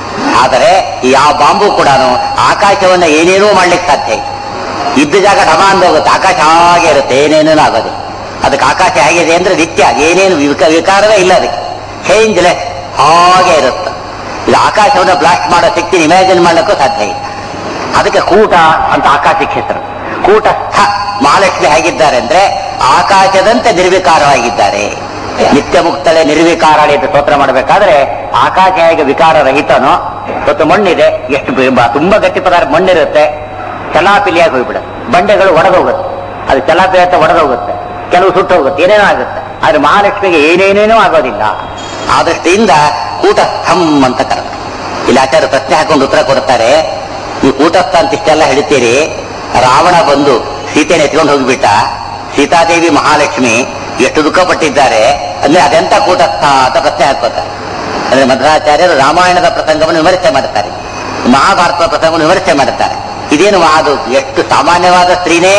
ಆದರೆ ಈ ಯಾವ ಬಾಂಬು ಕೂಡ ಆಕಾಶವನ್ನ ಏನೇನೂ ಮಾಡ್ಲಿಕ್ಕೆ ಸಾಧ್ಯ ಇಲ್ಲ ಇದ್ದ ಜಾಗ ಢಮ ಅಂದ್ ಹೋಗುತ್ತೆ ಆಕಾಶ ಹಾಗೆ ಇರುತ್ತೆ ಏನೇನೂ ಆಗೋದು ಅದಕ್ಕೆ ಆಕಾಶ ಹೇಗಿದೆ ಅಂದ್ರೆ ನಿತ್ಯ ಏನೇನು ವಿಕ- ವಿಕಾರವೇ ಇಲ್ಲ ಅದಕ್ಕೆ ಚೇಂಜ್ಲೆಸ್ ಹಾಗೆ ಇರುತ್ತೆ ಇದು ಆಕಾಶವನ್ನ ಬ್ಲಾಸ್ಟ್ ಮಾಡೋ ಶಕ್ತಿ ಇಮ್ಯಾಜಿನ್ ಮಾಡ್ಲಿಕ್ಕೂ ಸಾಧ್ಯ ಇಲ್ಲ ಅದಕ್ಕೆ ಕೂಟ ಅಂತ ಆಕಾಶಕ್ಕೆ ಹೆಸರು ಕೂಟಸ್ಥ ಮಹಾಲಕ್ಷ್ಮಿ ಹೇಗಿದ್ದಾರೆ ಅಂದ್ರೆ ಆಕಾಶದಂತೆ ನಿರ್ವಿಕಾರವಾಗಿದ್ದಾರೆ ನಿತ್ಯ ಮುಕ್ತಳೆ ನಿರ್ವಿಕಾರಾಳಿ ಅಂತ ಸ್ತೋತ್ರ ಮಾಡಬೇಕಾದ್ರೆ ಆಕಾಶ ಹೇಗೆ ವಿಕಾರ ರಹಿತನೋ ಇವತ್ತು ಮಣ್ಣಿದೆ ಎಷ್ಟು ಬ- ಬ- ತುಂಬಾ ಗಟ್ಟಿ ಪದಾರ್ಥ ಮಣ್ಣಿರುತ್ತೆ ಚಲಾಪಿಲಿಯಾಗಿ ಹೋಗ್ಬಿಡುತ್ತೆ ಬಂಡೆಗಳು ಒಡೆದೋಗುತ್ತೆ ಅದು ಚಲಾಪಿಲಿ ಅಂತ ಒಡೆದೋಗುತ್ತೆ ಕೆಲವು ಸುಟ್ಟು ಹೋಗುತ್ತೆ ಏನೇನೋ ಆಗುತ್ತೆ ಆದ್ರೆ ಮಹಾಲಕ್ಷ್ಮಿಗೆ ಏನೇನೇನೂ ಆಗೋದಿಲ್ಲ ಆ ದೃಷ್ಟಿಯಿಂದ ಕೂಟಸ್ಥಂ ಅಂತ ಕರೆದು ಇಲ್ಲಿ ಆಚಾರ್ಯ ಪ್ರಶ್ನೆ ಹಾಕೊಂಡು ಉತ್ತರ ಕೊಡ್ತಾರೆ ಈ ಕೂಟಸ್ಥ ಅಂತ ಇಷ್ಟೆಲ್ಲ ಹೇಳ್ತೀರಿ ರಾವಣ ಬಂದು ಸೀತೆನ ಎತ್ಕೊಂಡು ಹೋಗ್ಬಿಟ್ಟ ಸೀತಾದೇವಿ ಮಹಾಲಕ್ಷ್ಮಿ ಎಷ್ಟು ದುಃಖ ಪಟ್ಟಿದ್ದಾರೆ ಅಂದ್ರೆ ಅದೆಂತ ಕೂಟಸ್ಥ ಅಂತ ಪ್ರಶ್ನೆ ಹಾಕೋತಾರೆ ಅಂದ್ರೆ ಮಧ್ವಾಚಾರ್ಯರು ರಾಮಾಯಣದ ಪ್ರಸಂಗವನ್ನು ವಿಮರ್ಶೆ ಮಾಡ್ತಾರೆ ಮಹಾಭಾರತದ ಪ್ರಸಂಗವನ್ನು ವಿಮರ್ಶೆ ಮಾಡುತ್ತಾರೆ ಇದೇನು ಅದು ಎಷ್ಟು ಸಾಮಾನ್ಯವಾದ ಸ್ತ್ರೀನೇ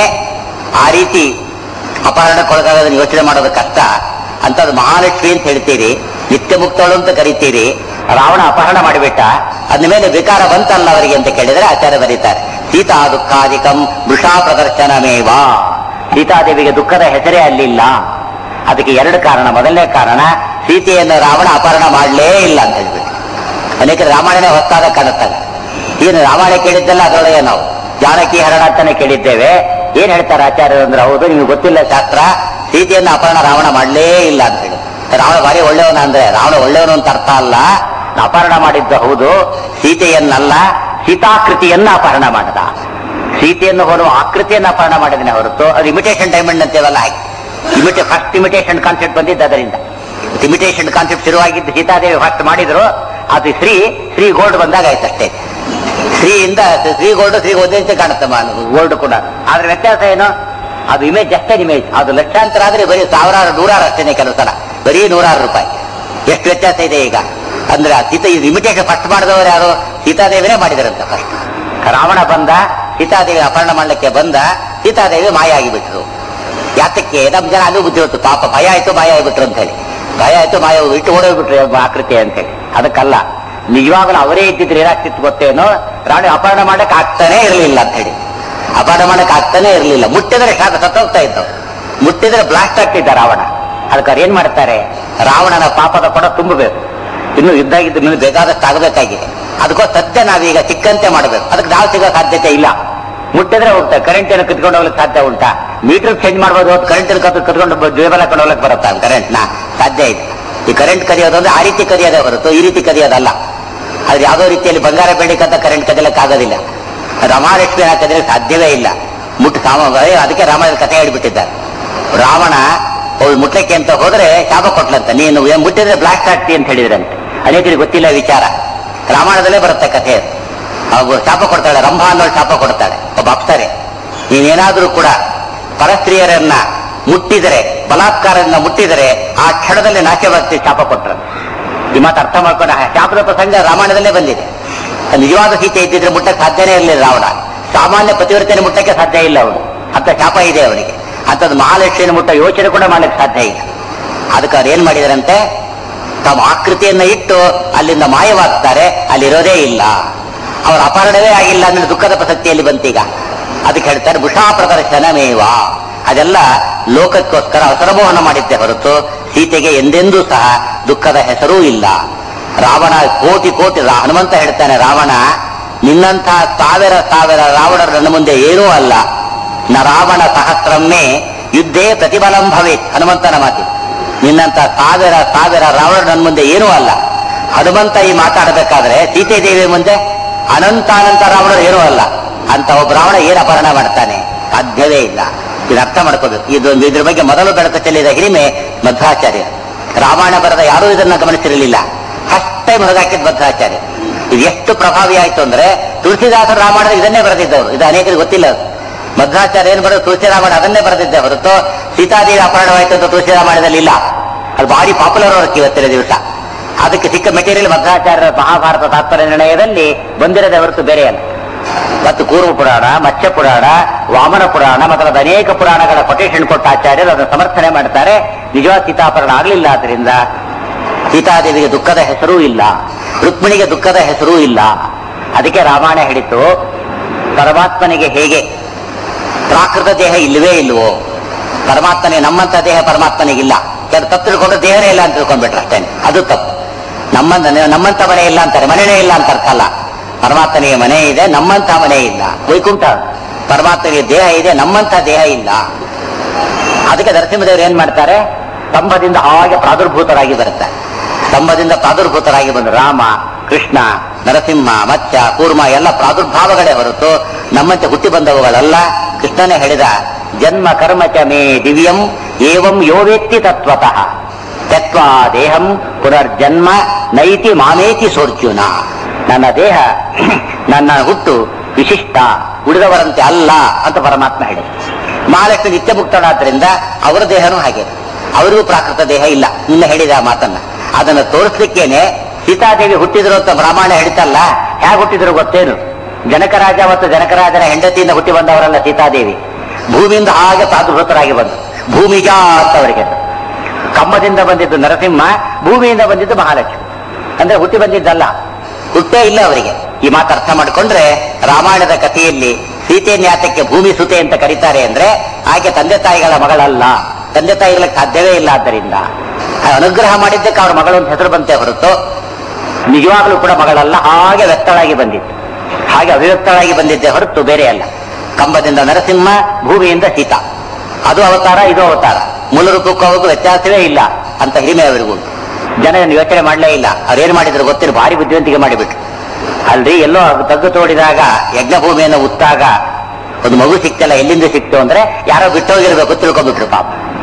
ಆ ರೀತಿ ಅಪಹರಣಕ್ಕೊಳಗಾಗೋದನ್ನು ಯೋಚನೆ ಮಾಡೋದು ಕಷ್ಟ ಅಂತದ್ದು ಮಹಾಲಕ್ಷ್ಮಿ ಅಂತ ಹೇಳ್ತೀರಿ ನಿತ್ಯ ಮುಕ್ತಳು ಅಂತ ಕರಿತೀರಿ ರಾವಣ ಅಪಹರಣ ಮಾಡಿಬಿಟ್ಟ ಅದ್ರ ಮೇಲೆ ವಿಕಾರ ಬಂತಲ್ಲ ಅವರಿಗೆ ಅಂತ ಕೇಳಿದರೆ ಆಚಾರ್ಯ ಬರೀತಾರೆ ಸೀತಾ ದುಃಖಾಧಿಕಂ ವೃಷಾ ಪ್ರದರ್ಶನಮೇವ ಸೀತಾದೇವಿಗೆ ದುಃಖದ ಹೆಸರೇ ಅಲ್ಲಿಲ್ಲ ಅದಕ್ಕೆ ಎರಡು ಕಾರಣ ಮೊದಲನೇ ಕಾರಣ ಸೀತೆಯನ್ನು ರಾವಣ ಅಪಹರಣ ಮಾಡಲೇ ಇಲ್ಲ ಅಂತ ಹೇಳ್ಬಿಟ್ಟು ಅನೇಕ ರಾಮಾಯಣ ಹೊತ್ತಾದ ಕಾಣುತ್ತದೆ ಏನು ರಾಮಾಯಣ ಕೇಳಿದ್ದಲ್ಲ ಅದರೊಳಗೆ ನಾವು ಜಾನಕಿ ಹರಣ ಅಂತಾನೆ ಕೇಳಿದ್ದೇವೆ ಏನ್ ಹೇಳ್ತಾರೆ ಆಚಾರ್ಯರು ಅಂದ್ರೆ ಹೌದು ನಿಮ್ಗೆ ಗೊತ್ತಿಲ್ಲ ಶಾಸ್ತ್ರ ಸೀತೆಯನ್ನು ಅಪಹರಣ ರಾವಣ ಮಾಡಲೇ ಇಲ್ಲ ಅಂತ ಹೇಳಿ ರಾವಣ ಭಾರಿ ಒಳ್ಳೆಯವನ ಅಂದ್ರೆ ರಾವಣ ಒಳ್ಳೆಯವನು ಅಂತ ಅರ್ಥ ಅಲ್ಲ ಅಪಹರಣ ಮಾಡಿದ್ದು ಹೌದು ಸೀತೆಯನ್ನಲ್ಲ ಸೀತಾಕೃತಿಯನ್ನ ಅಪಹರಣ ಮಾಡದ ಸೀತೆಯನ್ನು ಹೋಲುವ ಆಕೃತಿಯನ್ನು ಅಪಹರಣ ಮಾಡಿದ್ದೇನೆ ಹೊರತು ಅದು ಇಮಿಟೇಷನ್ ಡೈಮಂಡ್ ಅಂತೇವಲ್ಲ ಹಾಗೆ ಇಮಿಟೇ ಫಸ್ಟ್ ಇಮಿಟೇಷನ್ ಕಾನ್ಸೆಪ್ಟ್ ಬಂದಿದ್ದು ಅದರಿಂದ ಇಮಿಟೇಷನ್ ಕಾನ್ಸೆಪ್ಟ್ ಶುರುವಾಗಿದ್ದು ಸೀತಾದೇವಿ ಫಸ್ಟ್ ಮಾಡಿದ್ರು ಅದು ಶ್ರೀ ಶ್ರೀ ಗೋಲ್ಡ್ ಬಂದಾಗ ಆಯ್ತು ಅಷ್ಟೇ ಶ್ರೀಯಿಂದ ಶ್ರೀ ಗೋಲ್ಡ್ ಶ್ರೀ ಗೋಲ್ಡ್ ಕಾಣುತ್ತೆ ಗೋಲ್ಡ್ ಕೂಡ ಆದ್ರೆ ವ್ಯತ್ಯಾಸ ಏನು ಅದು ಇಮೇಜ್ ಅಷ್ಟೇ ಇಮೇಜ್ ಅದು ಲಕ್ಷಾಂತರ ಆದ್ರೆ ಬರೀ ಸಾವಿರಾರು ನೂರಾರು ಅಷ್ಟೇನೆ ಕೆಲವು ಸಲ ಬರೀ ನೂರಾರು ರೂಪಾಯಿ ಎಷ್ಟು ವ್ಯತ್ಯಾಸ ಇದೆ ಈಗ ಅಂದ್ರೆ ಆ ಸೀತಾ ಇದು ಇಮಿಟೇಷನ್ ಫಸ್ಟ್ ಮಾಡಿದವರು ಯಾರು ಸೀತಾದೇವಿನೇ ಮಾಡಿದರಂತ ಫಸ್ಟ್ ರಾವಣ ಬಂದ ಸೀತಾದೇವಿ ಅಪಹರಣ ಮಾಡ್ಲಿಕ್ಕೆ ಬಂದ ಸೀತಾದೇವಿ ಮಾಯ ಆಗಿಬಿಟ್ರು ಯಾತಕ್ಕೆ ನಮ್ ಜನ ಅದು ಬುದ್ಧಿ ಹೊತ್ತು ಪಾಪ ಭಯ ಆಯ್ತು ಮಾಯ ಆಗಿಬಿಟ್ರು ಅಂತ ಹೇಳಿ ಭಯ ಆಯ್ತು ಮಾಯ ಇಟ್ಟು ಓಡೋಗ್ಬಿಟ್ರು ಆಕೃತಿ ಅಂತ ಹೇಳಿ ಅದಕ್ಕಲ್ಲ ನಿಜವಾಗಲೂ ಅವರೇ ಇದ್ದಿದ್ರೆ ಏನಾಗ್ತಿತ್ತು ಗೊತ್ತೇನೋ ರಾಣಿ ಅಪಹರಣ ಮಾಡಕ್ ಆಗ್ತಾನೆ ಇರಲಿಲ್ಲ ಅಂತ ಹೇಳಿ ಅಪಹರಣ ಮಾಡಕ್ ಆಗ್ತಾನೆ ಇರಲಿಲ್ಲ ಮುಟ್ಟಿದ್ರೆ ಶಾಖ ಸತ್ತೋಗ್ತಾ ಇತ್ತು ಮುಟ್ಟಿದ್ರೆ ಬ್ಲಾಸ್ಟ್ ಆಗ್ತಿದ್ದ ರಾವಣ ಅದಕ್ಕೆ ಅವ್ರು ಏನ್ ಮಾಡ್ತಾರೆ ರಾವಣನ ಪಾಪದ ಕೊಡ ತುಂಬಬೇಕು ಇನ್ನು ಯುದ್ಧ ಆಗಿದ್ದು ಇನ್ನು ಬೇಕಾದಷ್ಟು ಆಗಬೇಕಾಗಿದೆ ಅದಕ್ಕೋಸ್ಕರ ಸತ್ಯ ನಾವೀಗ ಚಿಕ್ಕಂತೆ ಮಾಡಬೇಕು ಅದಕ್ಕೆ ನಾವು ಸಿಗೋ ಸಾಧ್ಯತೆ ಇಲ್ಲ ಮುಟ್ಟಿದ್ರೆ ಹೋಗ್ತಾರೆ ಕರೆಂಟ್ ಏನು ಕಿತ್ಕೊಂಡು ಹೋಗ್ಲಿಕ್ಕೆ ಸಾಧ್ಯ ಉಂಟಾ ಮೀಟರ್ ಚೇಂಜ್ ಮಾಡ್ಬೋದು ಕರೆಂಟ್ ಕತ್ ಕತ್ಕೊಂಡು ಜೇಬಲ್ ಹಾಕೊಂಡು ಹೋಗ್ಲಿಕ್ಕೆ ಬರುತ್ತಾ ಕರೆಂಟ್ ನ ಸಾಧ್ಯ ಇದೆ ಈ ಕರೆಂಟ್ ಕದಿಯೋದು ಅಂದ್ರೆ ಆ ರೀತಿ ಕದಿಯೋದೇ ಹೊರತು ಈ ರೀತಿ ಕದಿಯೋದಲ್ಲ ಆದ್ರೆ ಯಾವುದೋ ರೀತಿಯಲ್ಲಿ ಬಂಗಾರ ಬೇಡಿಕಂತ ಕರೆಂಟ್ ಕದಿಲಕ್ಕೆ ಆಗೋದಿಲ್ಲ ರಮಾಲಕ್ಷ್ಮಿ ಹಾಕಿದ್ರೆ ಸಾಧ್ಯವೇ ಇಲ್ಲ ಮುಟ್ಟು ಕಾಮ ಅದಕ್ಕೆ ರಾಮಾಯಣ ಕಥೆ ಹೇಳಿಬಿಟ್ಟಿದ್ದಾರೆ ರಾವಣ ಅವ್ಳು ಮುಟ್ಲಕ್ಕೆ ಅಂತ ಹೋದ್ರೆ ಶಾಪ ಕೊಟ್ಲಂತ ನೀನು ಏನ್ ಮುಟ್ಟಿದ್ರೆ ಬ್ಲಾಸ್ಟ್ ಆಗ್ತಿ ಅಂತ ಹೇಳಿದ್ರಂತೆ ಅನೇಕರಿಗೆ ಗೊತ್ತಿಲ್ಲ ವಿಚಾರ ರಾಮಾಯಣದಲ್ಲೇ ಬರುತ್ತೆ ಕಥೆ ಅದು. ಹಾಗೂ ಶಾಪ ಕೊಡ್ತಾಳೆ ರಂಭಾ ಅನ್ನೋಳು ಶಾಪ ಕೊಡ್ತಾಳೆ ಒಬ್ಬ ಅಪ್ಸರೆ ನೀನೇನಾದ್ರೂ ಕೂಡ ಪರಸ್ತ್ರೀಯರನ್ನ ಮುಟ್ಟಿದರೆ ಬಲಾತ್ಕಾರದಿಂದ ಮುಟ್ಟಿದರೆ ಆ ಕ್ಷಣದಲ್ಲಿ ನಾಶವಾಗ್ತಿ ಶಾಪ ಕೊಟ್ಟರು ಈ ಮಾತು ಅರ್ಥ ಮಾಡ್ಕೊಂಡು ಆ ಶಾಪದ ಪ್ರಸಂಗ ರಾಮಾಯಣದಲ್ಲೇ ಬಂದಿದೆ ನಿಜವಾದ ಸೀತೆ ಇದ್ದಿದ್ರೆ ಮುಟ್ಟಕ್ಕೆ ಸಾಧ್ಯನೇ ಇರಲಿಲ್ಲ ರಾವಣ ಸಾಮಾನ್ಯ ಪತಿವ್ರತೆಯನ್ನು ಮುಟ್ಟಕ್ಕೆ ಸಾಧ್ಯ ಇಲ್ಲ ಅವನು ಅಂತ ಶಾಪ ಇದೆ ಅವನಿಗೆ ಅಂಥದ್ದು ಮಹಾಲಕ್ಷ್ಮಿಯನ್ನು ಮುಟ್ಟ ಯೋಚನೆ ಕೂಡ ಮಾಡಲಿಕ್ಕೆ ಸಾಧ್ಯ ಇಲ್ಲ ಅದಕ್ಕೆ ಅವ್ರು ಏನ್ ಮಾಡಿದರಂತೆ ತಮ್ಮ ಆಕೃತಿಯನ್ನ ಇಟ್ಟು ಅಲ್ಲಿಂದ ಮಾಯವಾಗ್ತಾರೆ ಅಲ್ಲಿರೋದೇ ಇಲ್ಲ ಅವರ ಅಪಹರಣವೇ ಆಗಿಲ್ಲ ಅಂದ್ರೆ ದುಃಖದ ಪ್ರಸಕ್ತಿಯಲ್ಲಿ ಬಂತೀಗ ಅದಕ್ಕೆ ಹೇಳ್ತಾರೆ ಭುಷಾ ಪ್ರದರ್ಶನಮೇವ ಅದೆಲ್ಲ ಲೋಕಕ್ಕೋಸ್ಕರ ಅವಸರಮೋಹನ ಮಾಡಿದ್ದೆ ಹೊರತು ಸೀತೆಗೆ ಎಂದೆಂದೂ ಸಹ ದುಃಖದ ಹೆಸರೂ ಇಲ್ಲ ರಾವಣ ಕೋಟಿ ಕೋಟಿ ರಾ- ಹನುಮಂತ ಹೇಳ್ತಾನೆ ರಾವಣ ನಿನ್ನಂತಹ ಸಾವಿರ ಸಾವಿರ ರಾವಣರು ನನ್ನ ಮುಂದೆ ಏನೂ ಅಲ್ಲ ನ ರಾವಣ ಸಹಸ್ರಮ್ಮೆ ಯುದ್ಧೇ ಪ್ರತಿಫಲಂ ಭವೇತ್ ಹನುಮಂತನ ಮಾತಿ ನಿನ್ನಂತ ಸಾವಿರ ಸಾವಿರ ರಾವಣ ನನ್ನ ಮುಂದೆ ಏನೂ ಅಲ್ಲ ಹನುಮಂತ ಈ ಮಾತಾಡಬೇಕಾದ್ರೆ ಸೀತೆ ದೇವಿ ಮುಂದೆ ಅನಂತ ಅನಂತ ರಾವಣರು ಏನೂ ಅಲ್ಲ ಅಂತ ಒಬ್ಬ ರಾವಣ ಏನು ಅಪಹರಣ ಮಾಡ್ತಾನೆ ಸಾಧ್ಯವೇ ಇಲ್ಲ ಇದು ಅರ್ಥ ಮಾಡ್ಕೋಬೇಕು ಇದೊಂದು ಇದ್ರ ಬಗ್ಗೆ ಮೊದಲು ಬೆಳಕು ಚೆಲ್ಲಿದ ಹಿರಿಮೆ ಮಧ್ವಾಚಾರ್ಯ ರಾಮಾಯಣ ಬರದ ಯಾರೂ ಇದನ್ನ ಗಮನಿಸಿರಲಿಲ್ಲ ಫಸ್ಟ್ ಟೈಮ್ ಹೊರಗಾಕಿದ ಮಧ್ವಾಚಾರ್ಯ ಇದು ಎಷ್ಟು ಪ್ರಭಾವಿ ಆಯ್ತು ಅಂದ್ರೆ ತುಳಸಿದಾಸರು ರಾಮಾಯಣ ಇದನ್ನೇ ಬರೆದಿದ್ದವರು ಇದು ಅನೇಕರಿಗೆ ಗೊತ್ತಿಲ್ಲ ಅದು. ಮಧ್ವಾಚಾರ್ಯ ಏನು ಬರೋದು ತುಳಸಿ ರಾಮಾಯಣ ಅದನ್ನೇ ಬರೆದಿದ್ದೆ ಹೊರತು ಸೀತಾದೇವಿ ಅಪಹರಣವಾಯ್ತು ಅಂತ ತುಳಸಿ ರಾಮಾಯಣದಲ್ಲಿ ಇಲ್ಲ ಅದು ಭಾರಿ ಪಾಪ್ಯುಲರ್ ವರ್ಕ್ ಇವತ್ತಿನ ದಿವಸ ಅದಕ್ಕೆ ಸಿಕ್ಕ ಮೆಟೀರಿಯಲ್ ಮಧ್ವಾಚಾರ್ಯರ ಮಹಾಭಾರತ ತಾತ್ಪರ್ಯ ನಿರ್ಣಯದಲ್ಲಿ ಬಂದಿರದೆ ಹೊರತು ಬೇರೆ ಅಲ್ಲ ಮತ್ತು ಕೂರ್ಮ ಪುರಾಣ ಮತ್ಸ್ಯ ಪುರಾಣ ವಾಮನ ಪುರಾಣ ಮೊದಲಾದ ಅನೇಕ ಪುರಾಣಗಳ ಕೊಟೇಶನ್ ಕೊಟ್ಟ ಆಚಾರ್ಯರು ಅದನ್ನು ಸಮರ್ಥನೆ ಮಾಡ್ತಾರೆ ನಿಜವಾದ ಸೀತಾಪರಣ ಆಗಲಿಲ್ಲ ಆದ್ರಿಂದ ಸೀತಾದೇವಿಗೆ ದುಃಖದ ಹೆಸರೂ ಇಲ್ಲ ರುಕ್ಮಿಣಿಗೆ ದುಃಖದ ಹೆಸರೂ ಇಲ್ಲ ಅದಕ್ಕೆ ರಾಮಾಯಣ ಹೇಳಿತು ಪರಮಾತ್ಮನಿಗೆ ಹೇಗೆ ಪ್ರಾಕೃತ ದೇಹ ಇಲ್ಲವೇ ಇಲ್ವೋ ಪರಮಾತ್ಮನಿಗೆ ನಮ್ಮಂತ ದೇಹ ಪರಮಾತ್ಮನಿಗಿಲ್ಲ ಕೆಲವು ತಪ್ಪು ತಿಳ್ಕೊಂಡು ದೇಹನೇ ಇಲ್ಲ ಅಂತ ತಿಳ್ಕೊಂಡ್ಬಿಟ್ರೆ ಅಷ್ಟೇ ಅದು ತಪ್ಪು ನಮ್ಮಂತ ನಮ್ಮಂತ ಮನೆ ಇಲ್ಲ ಅಂತಾರೆ ಮನೆನೇ ಇಲ್ಲ ಅಂತ ಅರ್ಥ ಅಲ್ಲ ಪರಮಾತ್ಮನಿಗೆ ಮನೆ ಇದೆ ನಮ್ಮಂತ ಮನೆ ಇಲ್ಲ ವೈಕುಂಠ ಪರಮಾತ್ಮನಿಗೆ ದೇಹ ಇದೆ ನಮ್ಮಂತ ದೇಹ ಇಲ್ಲ ಅದಕ್ಕೆ ನರಸಿಂಹದೇವರು ಏನ್ ಮಾಡ್ತಾರೆ ಸ್ತಂಭದಿಂದ ಹಾಗೆ ಪ್ರಾದುರ್ಭೂತರಾಗಿ ಬರುತ್ತಾರೆ ಸ್ತಂಭದಿಂದ ಪ್ರಾದುರ್ಭೂತರಾಗಿ ಬಂದು ರಾಮ ಕೃಷ್ಣ ನರಸಿಂಹ ಮತ್ಸ್ಯ ಕೂರ್ಮ ಎಲ್ಲ ಪ್ರಾದುರ್ಭಾವಗಳೇ ಹೊರತು ನಮ್ಮಂತೆ ಹುಟ್ಟಿ ಬಂದವುಗಳಲ್ಲ ಕೃಷ್ಣನೇ ಹೇಳಿದ ಜನ್ಮ ಕರ್ಮ ಚ ಮೇ ದಿವ್ಯಂ ಏವಂ ಯೋವೇತ್ತಿ ತತ್ವತಃ ತತ್ವ ದೇಹಂ ಪುನರ್ಜನ್ಮ ನೈತಿ ಮಾಮೇತಿ ಸೋರ್ಜುನ ನನ್ನ ದೇಹ ನನ್ನ ಹುಟ್ಟು ವಿಶಿಷ್ಟ ಉಳಿದವರಂತೆ ಅಲ್ಲ ಅಂತ ಪರಮಾತ್ಮ ಹೇಳಿದ ಮಹಾಲಕ್ಷ್ಮಿ ನಿತ್ಯ ಮುಕ್ತಳಾದ್ರಿಂದ ಅವರ ದೇಹನೂ ಹಾಗೆ ಅವರಿಗೂ ಪ್ರಾಕೃತ ದೇಹ ಇಲ್ಲ ನಿನ್ನ ಹೇಳಿದ ಆ ಮಾತನ್ನ ಅದನ್ನು ತೋರಿಸ್ಲಿಕ್ಕೇನೆ ಸೀತಾದೇವಿ ಹುಟ್ಟಿದ್ರು ಅಂತ ಬ್ರಾಹ್ಮಣ ಹೇಳ್ತಲ್ಲ ಹೇಗೆ ಹುಟ್ಟಿದ್ರು ಗೊತ್ತೇನು ಜನಕರಾಜ ಮತ್ತು ಜನಕರಾಜನ ಹೆಂಡತಿಯಿಂದ ಹುಟ್ಟಿ ಬಂದವರಲ್ಲ ಸೀತಾದೇವಿ ಭೂಮಿಯಿಂದ ಹಾಗೆ ಪ್ರಾದುರ್ಭೂತರಾಗಿ ಬಂದು ಭೂಮಿಜಾ ಅಂತ ಅವರಿಗೆ ಹೆಸರು. ಕಮ್ಮದಿಂದ ಬಂದಿದ್ದು ನರಸಿಂಹ ಭೂಮಿಯಿಂದ ಬಂದಿದ್ದು ಮಹಾಲಕ್ಷ್ಮಿ ಅಂದ್ರೆ ಹುಟ್ಟಿ ಬಂದಿದ್ದಲ್ಲ ಹುಟ್ಟೇ ಇಲ್ಲ ಅವರಿಗೆ ಈ ಮಾತು ಅರ್ಥ ಮಾಡಿಕೊಂಡ್ರೆ ರಾಮಾಯಣದ ಕಥೆಯಲ್ಲಿ ಸೀತೆಯನ್ನು ಯಾತಕ್ಕೆ ಭೂಮಿ ಸುತೆ ಅಂತ ಕರೀತಾರೆ ಅಂದ್ರೆ ಆಕೆ ತಂದೆ ತಾಯಿಗಳ ಮಗಳಲ್ಲ ತಂದೆ ತಾಯಿಗಳಿಗೆ ಸಾಧ್ಯವೇ ಇಲ್ಲ ಆದ್ದರಿಂದ ಆ ಅನುಗ್ರಹ ಮಾಡಿದ್ದಕ್ಕೆ ಅವ್ರ ಮಗಳು ಅಂತ ಹೆಸರು ಬಂತೆ ಹೊರತು ನಿಜವಾಗ್ಲೂ ಕೂಡ ಮಗಳಲ್ಲ ಹಾಗೆ ವ್ಯಕ್ತಳಾಗಿ ಬಂದಿತ್ತು ಹಾಗೆ ಅಭಿವ್ಯಕ್ತಳಾಗಿ ಬಂದಿದ್ದೆ ಹೊರತು ಬೇರೆ ಅಲ್ಲ ಕಂಬದಿಂದ ನರಸಿಂಹ ಭೂಮಿಯಿಂದ ಸೀತಾ ಅದು ಅವತಾರ ಇದು ಅವತಾರ ಮೂಲ ರೂಪಕ್ಕೂ ಅವಕ್ಕೂ ವ್ಯತ್ಯಾಸವೇ ಇಲ್ಲ ಅಂತ ಹಿರಿಮೆ ಅವರಿಗೂ ಉಂಟು ಜನ ಇದನ್ನ ಯೋಚನೆ ಮಾಡಲೇ ಇಲ್ಲ ಅವ್ರೇನ್ ಮಾಡಿದ್ರು ಗೊತ್ತಿಲ್ಲ ಭಾರಿ ಬುದ್ಧಿವಂತಿಕೆ ಮಾಡಿಬಿಟ್ರು ಅಲ್ರಿ ಎಲ್ಲೋ ತಗ್ಗು ತೋಡಿದಾಗ ಯಜ್ಞಭೂಮಿಯನ್ನು ಉತ್ತಾಗ ಒಂದು ಮಗು ಸಿಕ್ತಲ್ಲ ಎಲ್ಲಿಂದ ಸಿಕ್ತು ಅಂದ್ರೆ ಯಾರೋ ಬಿಟ್ಟೋಗಿರ್ಬೇಕು ತಿಳ್ಕೊಂಡ್ಬಿಟ್ರು ಪಾಪ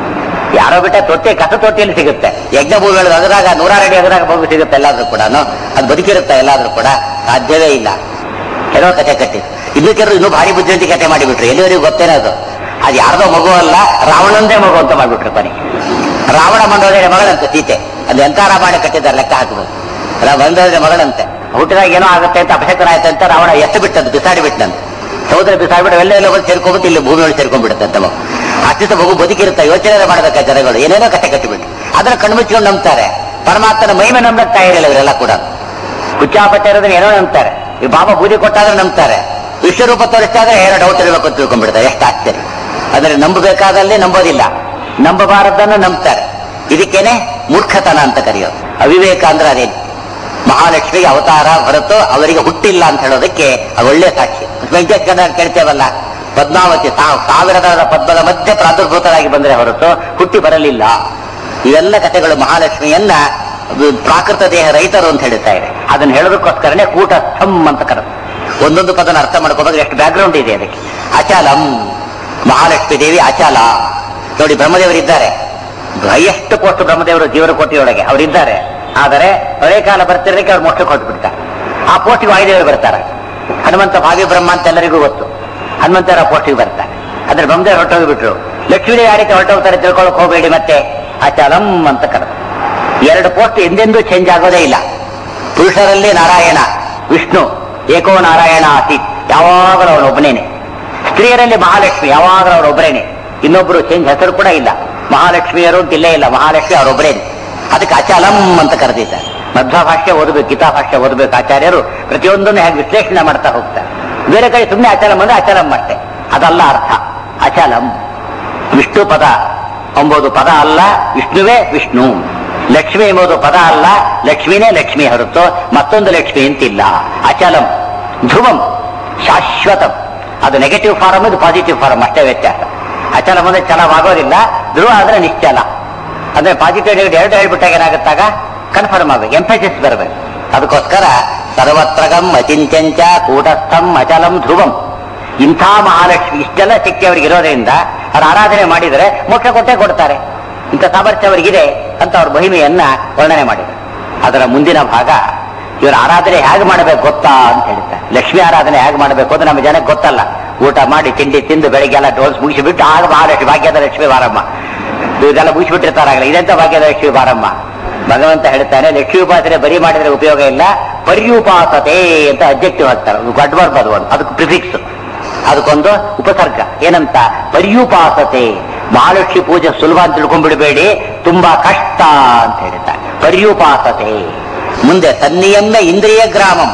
ಯಾರೋ ಬಿಟ್ಟ ತೊಟ್ಟಿ ಕಸ ತೊಟ್ಟಿಯಲ್ಲಿ ಸಿಗುತ್ತೆ ಯಜ್ಞ ಭೂಮಿಗಳು ಅಗದಾಗ ನೂರಾರು ಅಡಿ ಅಗದಾಗ ಮಗು ಸಿಗುತ್ತೆ ಎಲ್ಲಾದ್ರೂ ಕೂಡ ಅದು ಬದುಕಿರುತ್ತೆ ಎಲ್ಲಾದ್ರೂ ಕೂಡ ಸಾಧ್ಯವೇ ಇಲ್ಲ ಕೆಲವು ಕತೆ ಕಟ್ಟಿ ಇನ್ನು ಕೆಲವರು ಇನ್ನೂ ಭಾರಿ ಬುದ್ಧಿವಂತಿ ಕತೆ ಮಾಡಿಬಿಟ್ರು ಎಲ್ಲಿವರೆಗೂ ಗೊತ್ತೇನೋ ಅದು ಅದು ಯಾರ್ದೋ ಮಗು ಅಲ್ಲ ರಾವಣಂದೇ ಮಗು ಅಂತ ಮಾಡ್ಬಿಟ್ರು ಕೊನೆ ರಾವಣ ಮಂಡೋದರ ಮಗಳಂತೆ ಸೀತೆ ಅದು ಎಂತ ರಾಮಾಯಣ ಕಟ್ಟಿದ್ದಾರೆ ಲೆಕ್ಕ ಹಾಕಬಹುದು ಬಂದೋದ್ರ ಮಗಳಂತೆ ಹುಟ್ಟಿದಾಗ ಏನೋ ಆಗುತ್ತೆ ಅಂತ ಅಪಶಕನ ಆಯ್ತು ಅಂತ ರಾವಣ ಎಷ್ಟು ಬಿಟ್ಟದ್ದು ಬಿಸಾಡಿ ಬಿಟ್ಟಂತೆ ಸಮುದ್ರ ಬಿಸಾಡ್ಬಿಟ್ಟು ಎಲ್ಲ ಎಲ್ಲ ಬಂದು ಸೇರ್ಕೊಂಡ್ಬಿಟ್ಟು ಇಲ್ಲಿ ಭೂಮಿ ಒಳಗೆ ಸೇರ್ಕೊಂಡ್ಬಿಡುತ್ತೆ ಅಂತ ಮಗು ಅಷ್ಟಿತ ಮಗು ಬದುಕಿರುತ್ತೆ ಯೋಚನೆ ಮಾಡಬೇಕ ಜನಗಳು ಏನೇನೋ ಕತೆ ಕಟ್ಟಿಬಿಟ್ಟು ಅದನ್ನ ಕಣ್ಮುಚ್ಕೊಂಡು ನಂಬ್ತಾರೆ ಪರಮಾತ್ಮನ ಮಹಿಮೆ ನಂಬಕ್ತಾ ಇರಲಿಲ್ಲ ಇವರೆಲ್ಲ ಕೂಡ ಕುಚ್ಚಾಪಟ್ಟೆ ಇರೋದನ್ನ ಏನೋ ನಂಬ್ತಾರೆ ಈ ಬಾಬಾ ಬೂದಿ ಕೊಟ್ಟಾದ್ರೆ ನಂಬ್ತಾರೆ ವಿಶ್ವರೂಪ ತೋರಿಸ್ತಾದ್ರೆ ಏನೋ ಡೌಟ್ ಇರಬೇಕು ಅಂತ ತಿಳ್ಕೊಂಡ್ಬಿಡ್ತಾರೆ ಎಷ್ಟು ಆಶ್ಚರ್ಯ ಅಂದ್ರೆ ನಂಬಬೇಕಾದಲ್ಲಿ ನಂಬೋದಿಲ್ಲ ನಂಬಬಾರದನ್ನು ನಂಬ್ತಾರೆ ಇದಕ್ಕೇನೆ ಮೂರ್ಖತನ ಅಂತ ಕರೆಯೋದು ಅವಿವೇಕ ಅಂದ್ರೆ ಅದೇನು ಮಹಾಲಕ್ಷ್ಮಿಗೆ ಅವತಾರ ಹೊರತು ಅವರಿಗೆ ಹುಟ್ಟಿಲ್ಲ ಅಂತ ಹೇಳೋದಕ್ಕೆ ಅದು ಒಳ್ಳೆ ಸಾಕ್ಷಿ ವೆಂಕಟೇಶ್ವರ ಕೇಳ್ತೇವಲ್ಲ ಪದ್ಮಾವತಿ ಸಾ- ಸಾವಿರದ ಪದ್ಮದ ಮಧ್ಯೆ ಪ್ರಾದುರ್ಭೂತರಾಗಿ ಬಂದರೆ ಹೊರತು ಹುಟ್ಟಿ ಬರಲಿಲ್ಲ ಇವೆಲ್ಲ ಕಥೆಗಳು ಮಹಾಲಕ್ಷ್ಮಿಯನ್ನ ಅದು ಪ್ರಾಕೃತ ದೇಹ ರೈತರು ಅಂತ ಹೇಳ್ತಾ ಇದೆ ಅದನ್ನ ಹೇಳೋದಕ್ಕೋಸ್ಕರನೇ ಕೂಟಸ್ಥಂ ಅಂತ ಕರೆದು ಒಂದೊಂದು ಪದನ ಅರ್ಥ ಮಾಡ್ಕೋಬೇಕು ಎಷ್ಟು ಬ್ಯಾಕ್ಗ್ರೌಂಡ್ ಇದೆ ಅದಕ್ಕೆ ಅಚಲಂ ಮಹಾಲಕ್ಷ್ಮಿ ದೇವಿ ಅಚಲ ನೋಡಿ ಬ್ರಹ್ಮದೇವರಿದ್ದಾರೆ ಹೈಯೆಸ್ಟ್ ಪೋಸ್ಟ್ ಬ್ರಹ್ಮದೇವರು ಜೀವನ ಕೋಟಿಯೊಳಗೆ ಅವರಿದ್ದಾರೆ ಆದರೆ ಹಳೆ ಕಾಲ ಬರ್ತಿರಲಿಕ್ಕೆ ಅವ್ರು ಮೋಕ್ಷಕ್ಕೆ ಹೊಟ್ಟು ಬಿಡ್ತಾರೆ ಆ ಪೋಸ್ಟಿಗೆ ವಾಯುದೇವರು ಬರ್ತಾರೆ ಹನುಮಂತ ಭಾವಿ ಬ್ರಹ್ಮ ಅಂತ ಎಲ್ಲರಿಗೂ ಗೊತ್ತು ಹನುಮಂತರ ಪೋಸ್ಟಿಗೆ ಬರ್ತಾರೆ ಆದ್ರೆ ಬ್ರಹ್ಮದೇವರು ಹೊರಟೋಗ್ಬಿಟ್ರು ಲಕ್ಷ್ಮೀದೇವಿ ಆ ರೀತಿ ಹೊರಟೋಗ್ತಾರೆ ತಿಳ್ಕೊಳಕ್ ಹೋಗಬೇಡಿ ಮತ್ತೆ ಅಚಲಂ ಅಂತ ಕರೆದು ಎರಡು ಪೋಸ್ಟ್ ಎಂದೆಂದೂ ಚೇಂಜ್ ಆಗೋದೇ ಇಲ್ಲ ಪುರುಷರಲ್ಲಿ ನಾರಾಯಣ ವಿಷ್ಣು ಏಕೋ ನಾರಾಯಣ ಆಸೀತ್ ಯಾವಾಗಲೂ ಅವನೊಬ್ಬನೇನೆ ಸ್ತ್ರೀಯರಲ್ಲಿ ಮಹಾಲಕ್ಷ್ಮಿ ಯಾವಾಗಲೂ ಅವರೊಬ್ಬರೇನೆ ಇನ್ನೊಬ್ರು ಚೇಂಜ್ ಹೆಸರು ಕೂಡ ಇಲ್ಲ ಮಹಾಲಕ್ಷ್ಮಿಯರು ಅಂತ ಇಲ್ಲೇ ಇಲ್ಲ ಮಹಾಲಕ್ಷ್ಮಿ ಅವರೊಬ್ಬರೇನೆ ಅದಕ್ಕೆ ಅಚಲಂ ಅಂತ ಕರೆದಿದ್ದಾರೆ ಮಧ್ವ ಭಾಷೆ ಓದಬೇಕು ಗೀತಾ ಭಾಷೆ ಓದಬೇಕು ಆಚಾರ್ಯರು ಪ್ರತಿಯೊಂದನ್ನು ಹೇಗೆ ವಿಶ್ಲೇಷಣೆ ಮಾಡ್ತಾ ಹೋಗ್ತಾರೆ ಬೇರೆ ಕಡೆ ಸುಮ್ಮನೆ ಅಚಲಂ ಅಂದ್ರೆ ಅಚಲಂ ಅಷ್ಟೇ ಅದಲ್ಲ ಅರ್ಥ ಅಚಲಂ ವಿಷ್ಣು ಪದ ಎಂಬುದು ಪದ ಅಲ್ಲ ವಿಷ್ಣುವೇ ವಿಷ್ಣು ಲಕ್ಷ್ಮಿ ಎಂಬುದು ಪದ ಅಲ್ಲ ಲಕ್ಷ್ಮಿನೇ ಲಕ್ಷ್ಮಿ ಹೊರತು ಮತ್ತೊಂದು ಲಕ್ಷ್ಮಿ ಅಂತಿಲ್ಲ ಅಚಲಂ ಧ್ರುವಂ ಶಾಶ್ವತಂ ಅದು ನೆಗೆಟಿವ್ ಫಾರಮ್ ಇದು ಪಾಸಿಟಿವ್ ಫಾರಮ್ ಅಷ್ಟೇ ವ್ಯತ್ಯಾಸ ಅಚಲ ಮುಂದೆ ಚಲವಾಗೋದಿಲ್ಲ ಧ್ರುವ ಆದ್ರೆ ನಿಶ್ಚಲ ಅಂದ್ರೆ ಪಾಸಿಟಿವ್ ನೆಗೆಟಿವ್ ಎರಡು ಹೇಳ್ಬಿಟ್ಟಾಗ ಏನಾಗುತ್ತಾಗ ಕನ್ಫರ್ಮ್ ಆಗ್ಬೇಕು ಎಂಫಸಿಸ್ ಬರಬೇಕು ಅದಕ್ಕೋಸ್ಕರ ಸರ್ವತ್ರಗಂ ಅಚಿಂತ್ಯಂಚ ಕೂಟಸ್ಥಂ ಅಚಲಂ ಧ್ರುವಂ ಇಂಥ ಮಹಾಲಕ್ಷ್ಮಿ ಇಷ್ಟೆಲ್ಲ ಶಕ್ತಿ ಅವರಿಗೆ ಇರೋದ್ರಿಂದ ಅವ್ರ ಆರಾಧನೆ ಮಾಡಿದರೆ ಮೋಕ್ಷ ಕೊಟ್ಟೇ ಕೊಡ್ತಾರೆ ಇಂಥ ಸಾಮರ್ಥ್ಯ ಅವರಿಗಿದೆ ಅಂತ ಅವ್ರ ಮಹಿಮೆಯನ್ನ ವರ್ಣನೆ ಮಾಡಿದ್ದಾರೆ ಅದರ ಮುಂದಿನ ಭಾಗ ಇವರ ಆರಾಧನೆ ಹೇಗೆ ಮಾಡಬೇಕು ಗೊತ್ತಾ ಅಂತ ಹೇಳ್ತಾರೆ ಲಕ್ಷ್ಮಿ ಆರಾಧನೆ ಹೇಗೆ ಮಾಡಬೇಕು ಅಂತ ನಮ್ಮ ಜನಕ್ಕೆ ಗೊತ್ತಲ್ಲ ಊಟ ಮಾಡಿ ತಿಂಡಿ ತಿಂದು ಬೆಳಿಗ್ಗೆ ಎಲ್ಲ ಡೋಸ್ ಮುಗಿಸಿಬಿಟ್ಟು ಆಗ ಮಹಾಲಕ್ಷ್ಮಿ ಭಾಗ್ಯದ ಲಕ್ಷ್ಮಿ ಬಾರಮ್ಮ ಇದೆಲ್ಲ ಮುಗಿಸ್ಬಿಟ್ಟಿರ್ತಾರಾಗಲ್ಲ ಇದೆಂತ ಭಾಗ್ಯದ ಲಕ್ಷ್ಮಿ ಬಾರಮ್ಮ ಭಗವಂತ ಹೇಳ್ತಾನೆ ಲಕ್ಷ್ಮಿ ಉಪಾಸನೆ ಬರಿ ಮಾಡಿದ್ರೆ ಉಪಯೋಗ ಇಲ್ಲ ಪರ್ಯುಪಾಸತೆ ಅಂತ ಅಬ್ಜೆಕ್ಟಿವ್ ಹಾಕ್ತಾರೆ ಅಡ್ವರ್ಬ್ ಅದು ಒಂದು ಅದಕ್ಕೆ ಪ್ರಿಫಿಕ್ಸ್ ಅದಕ್ಕೊಂದು ಉಪಸರ್ಗ ಏನಂತ ಪರ್ಯುಪಾಸತೆ ಮಹಾಲಕ್ಷ್ಮಿ ಪೂಜೆ ಸುಲಭ ಅಂತ ತಿಳ್ಕೊಂಡ್ಬಿಡಬೇಡಿ ತುಂಬಾ ಕಷ್ಟ ಅಂತ ಹೇಳ್ತಾರೆ ಪರ್ಯುಪಾಸತೆ ಮುಂದೆ ತನ್ನಿಯನ್ನ ಇಂದ್ರಿಯ ಗ್ರಾಮಂ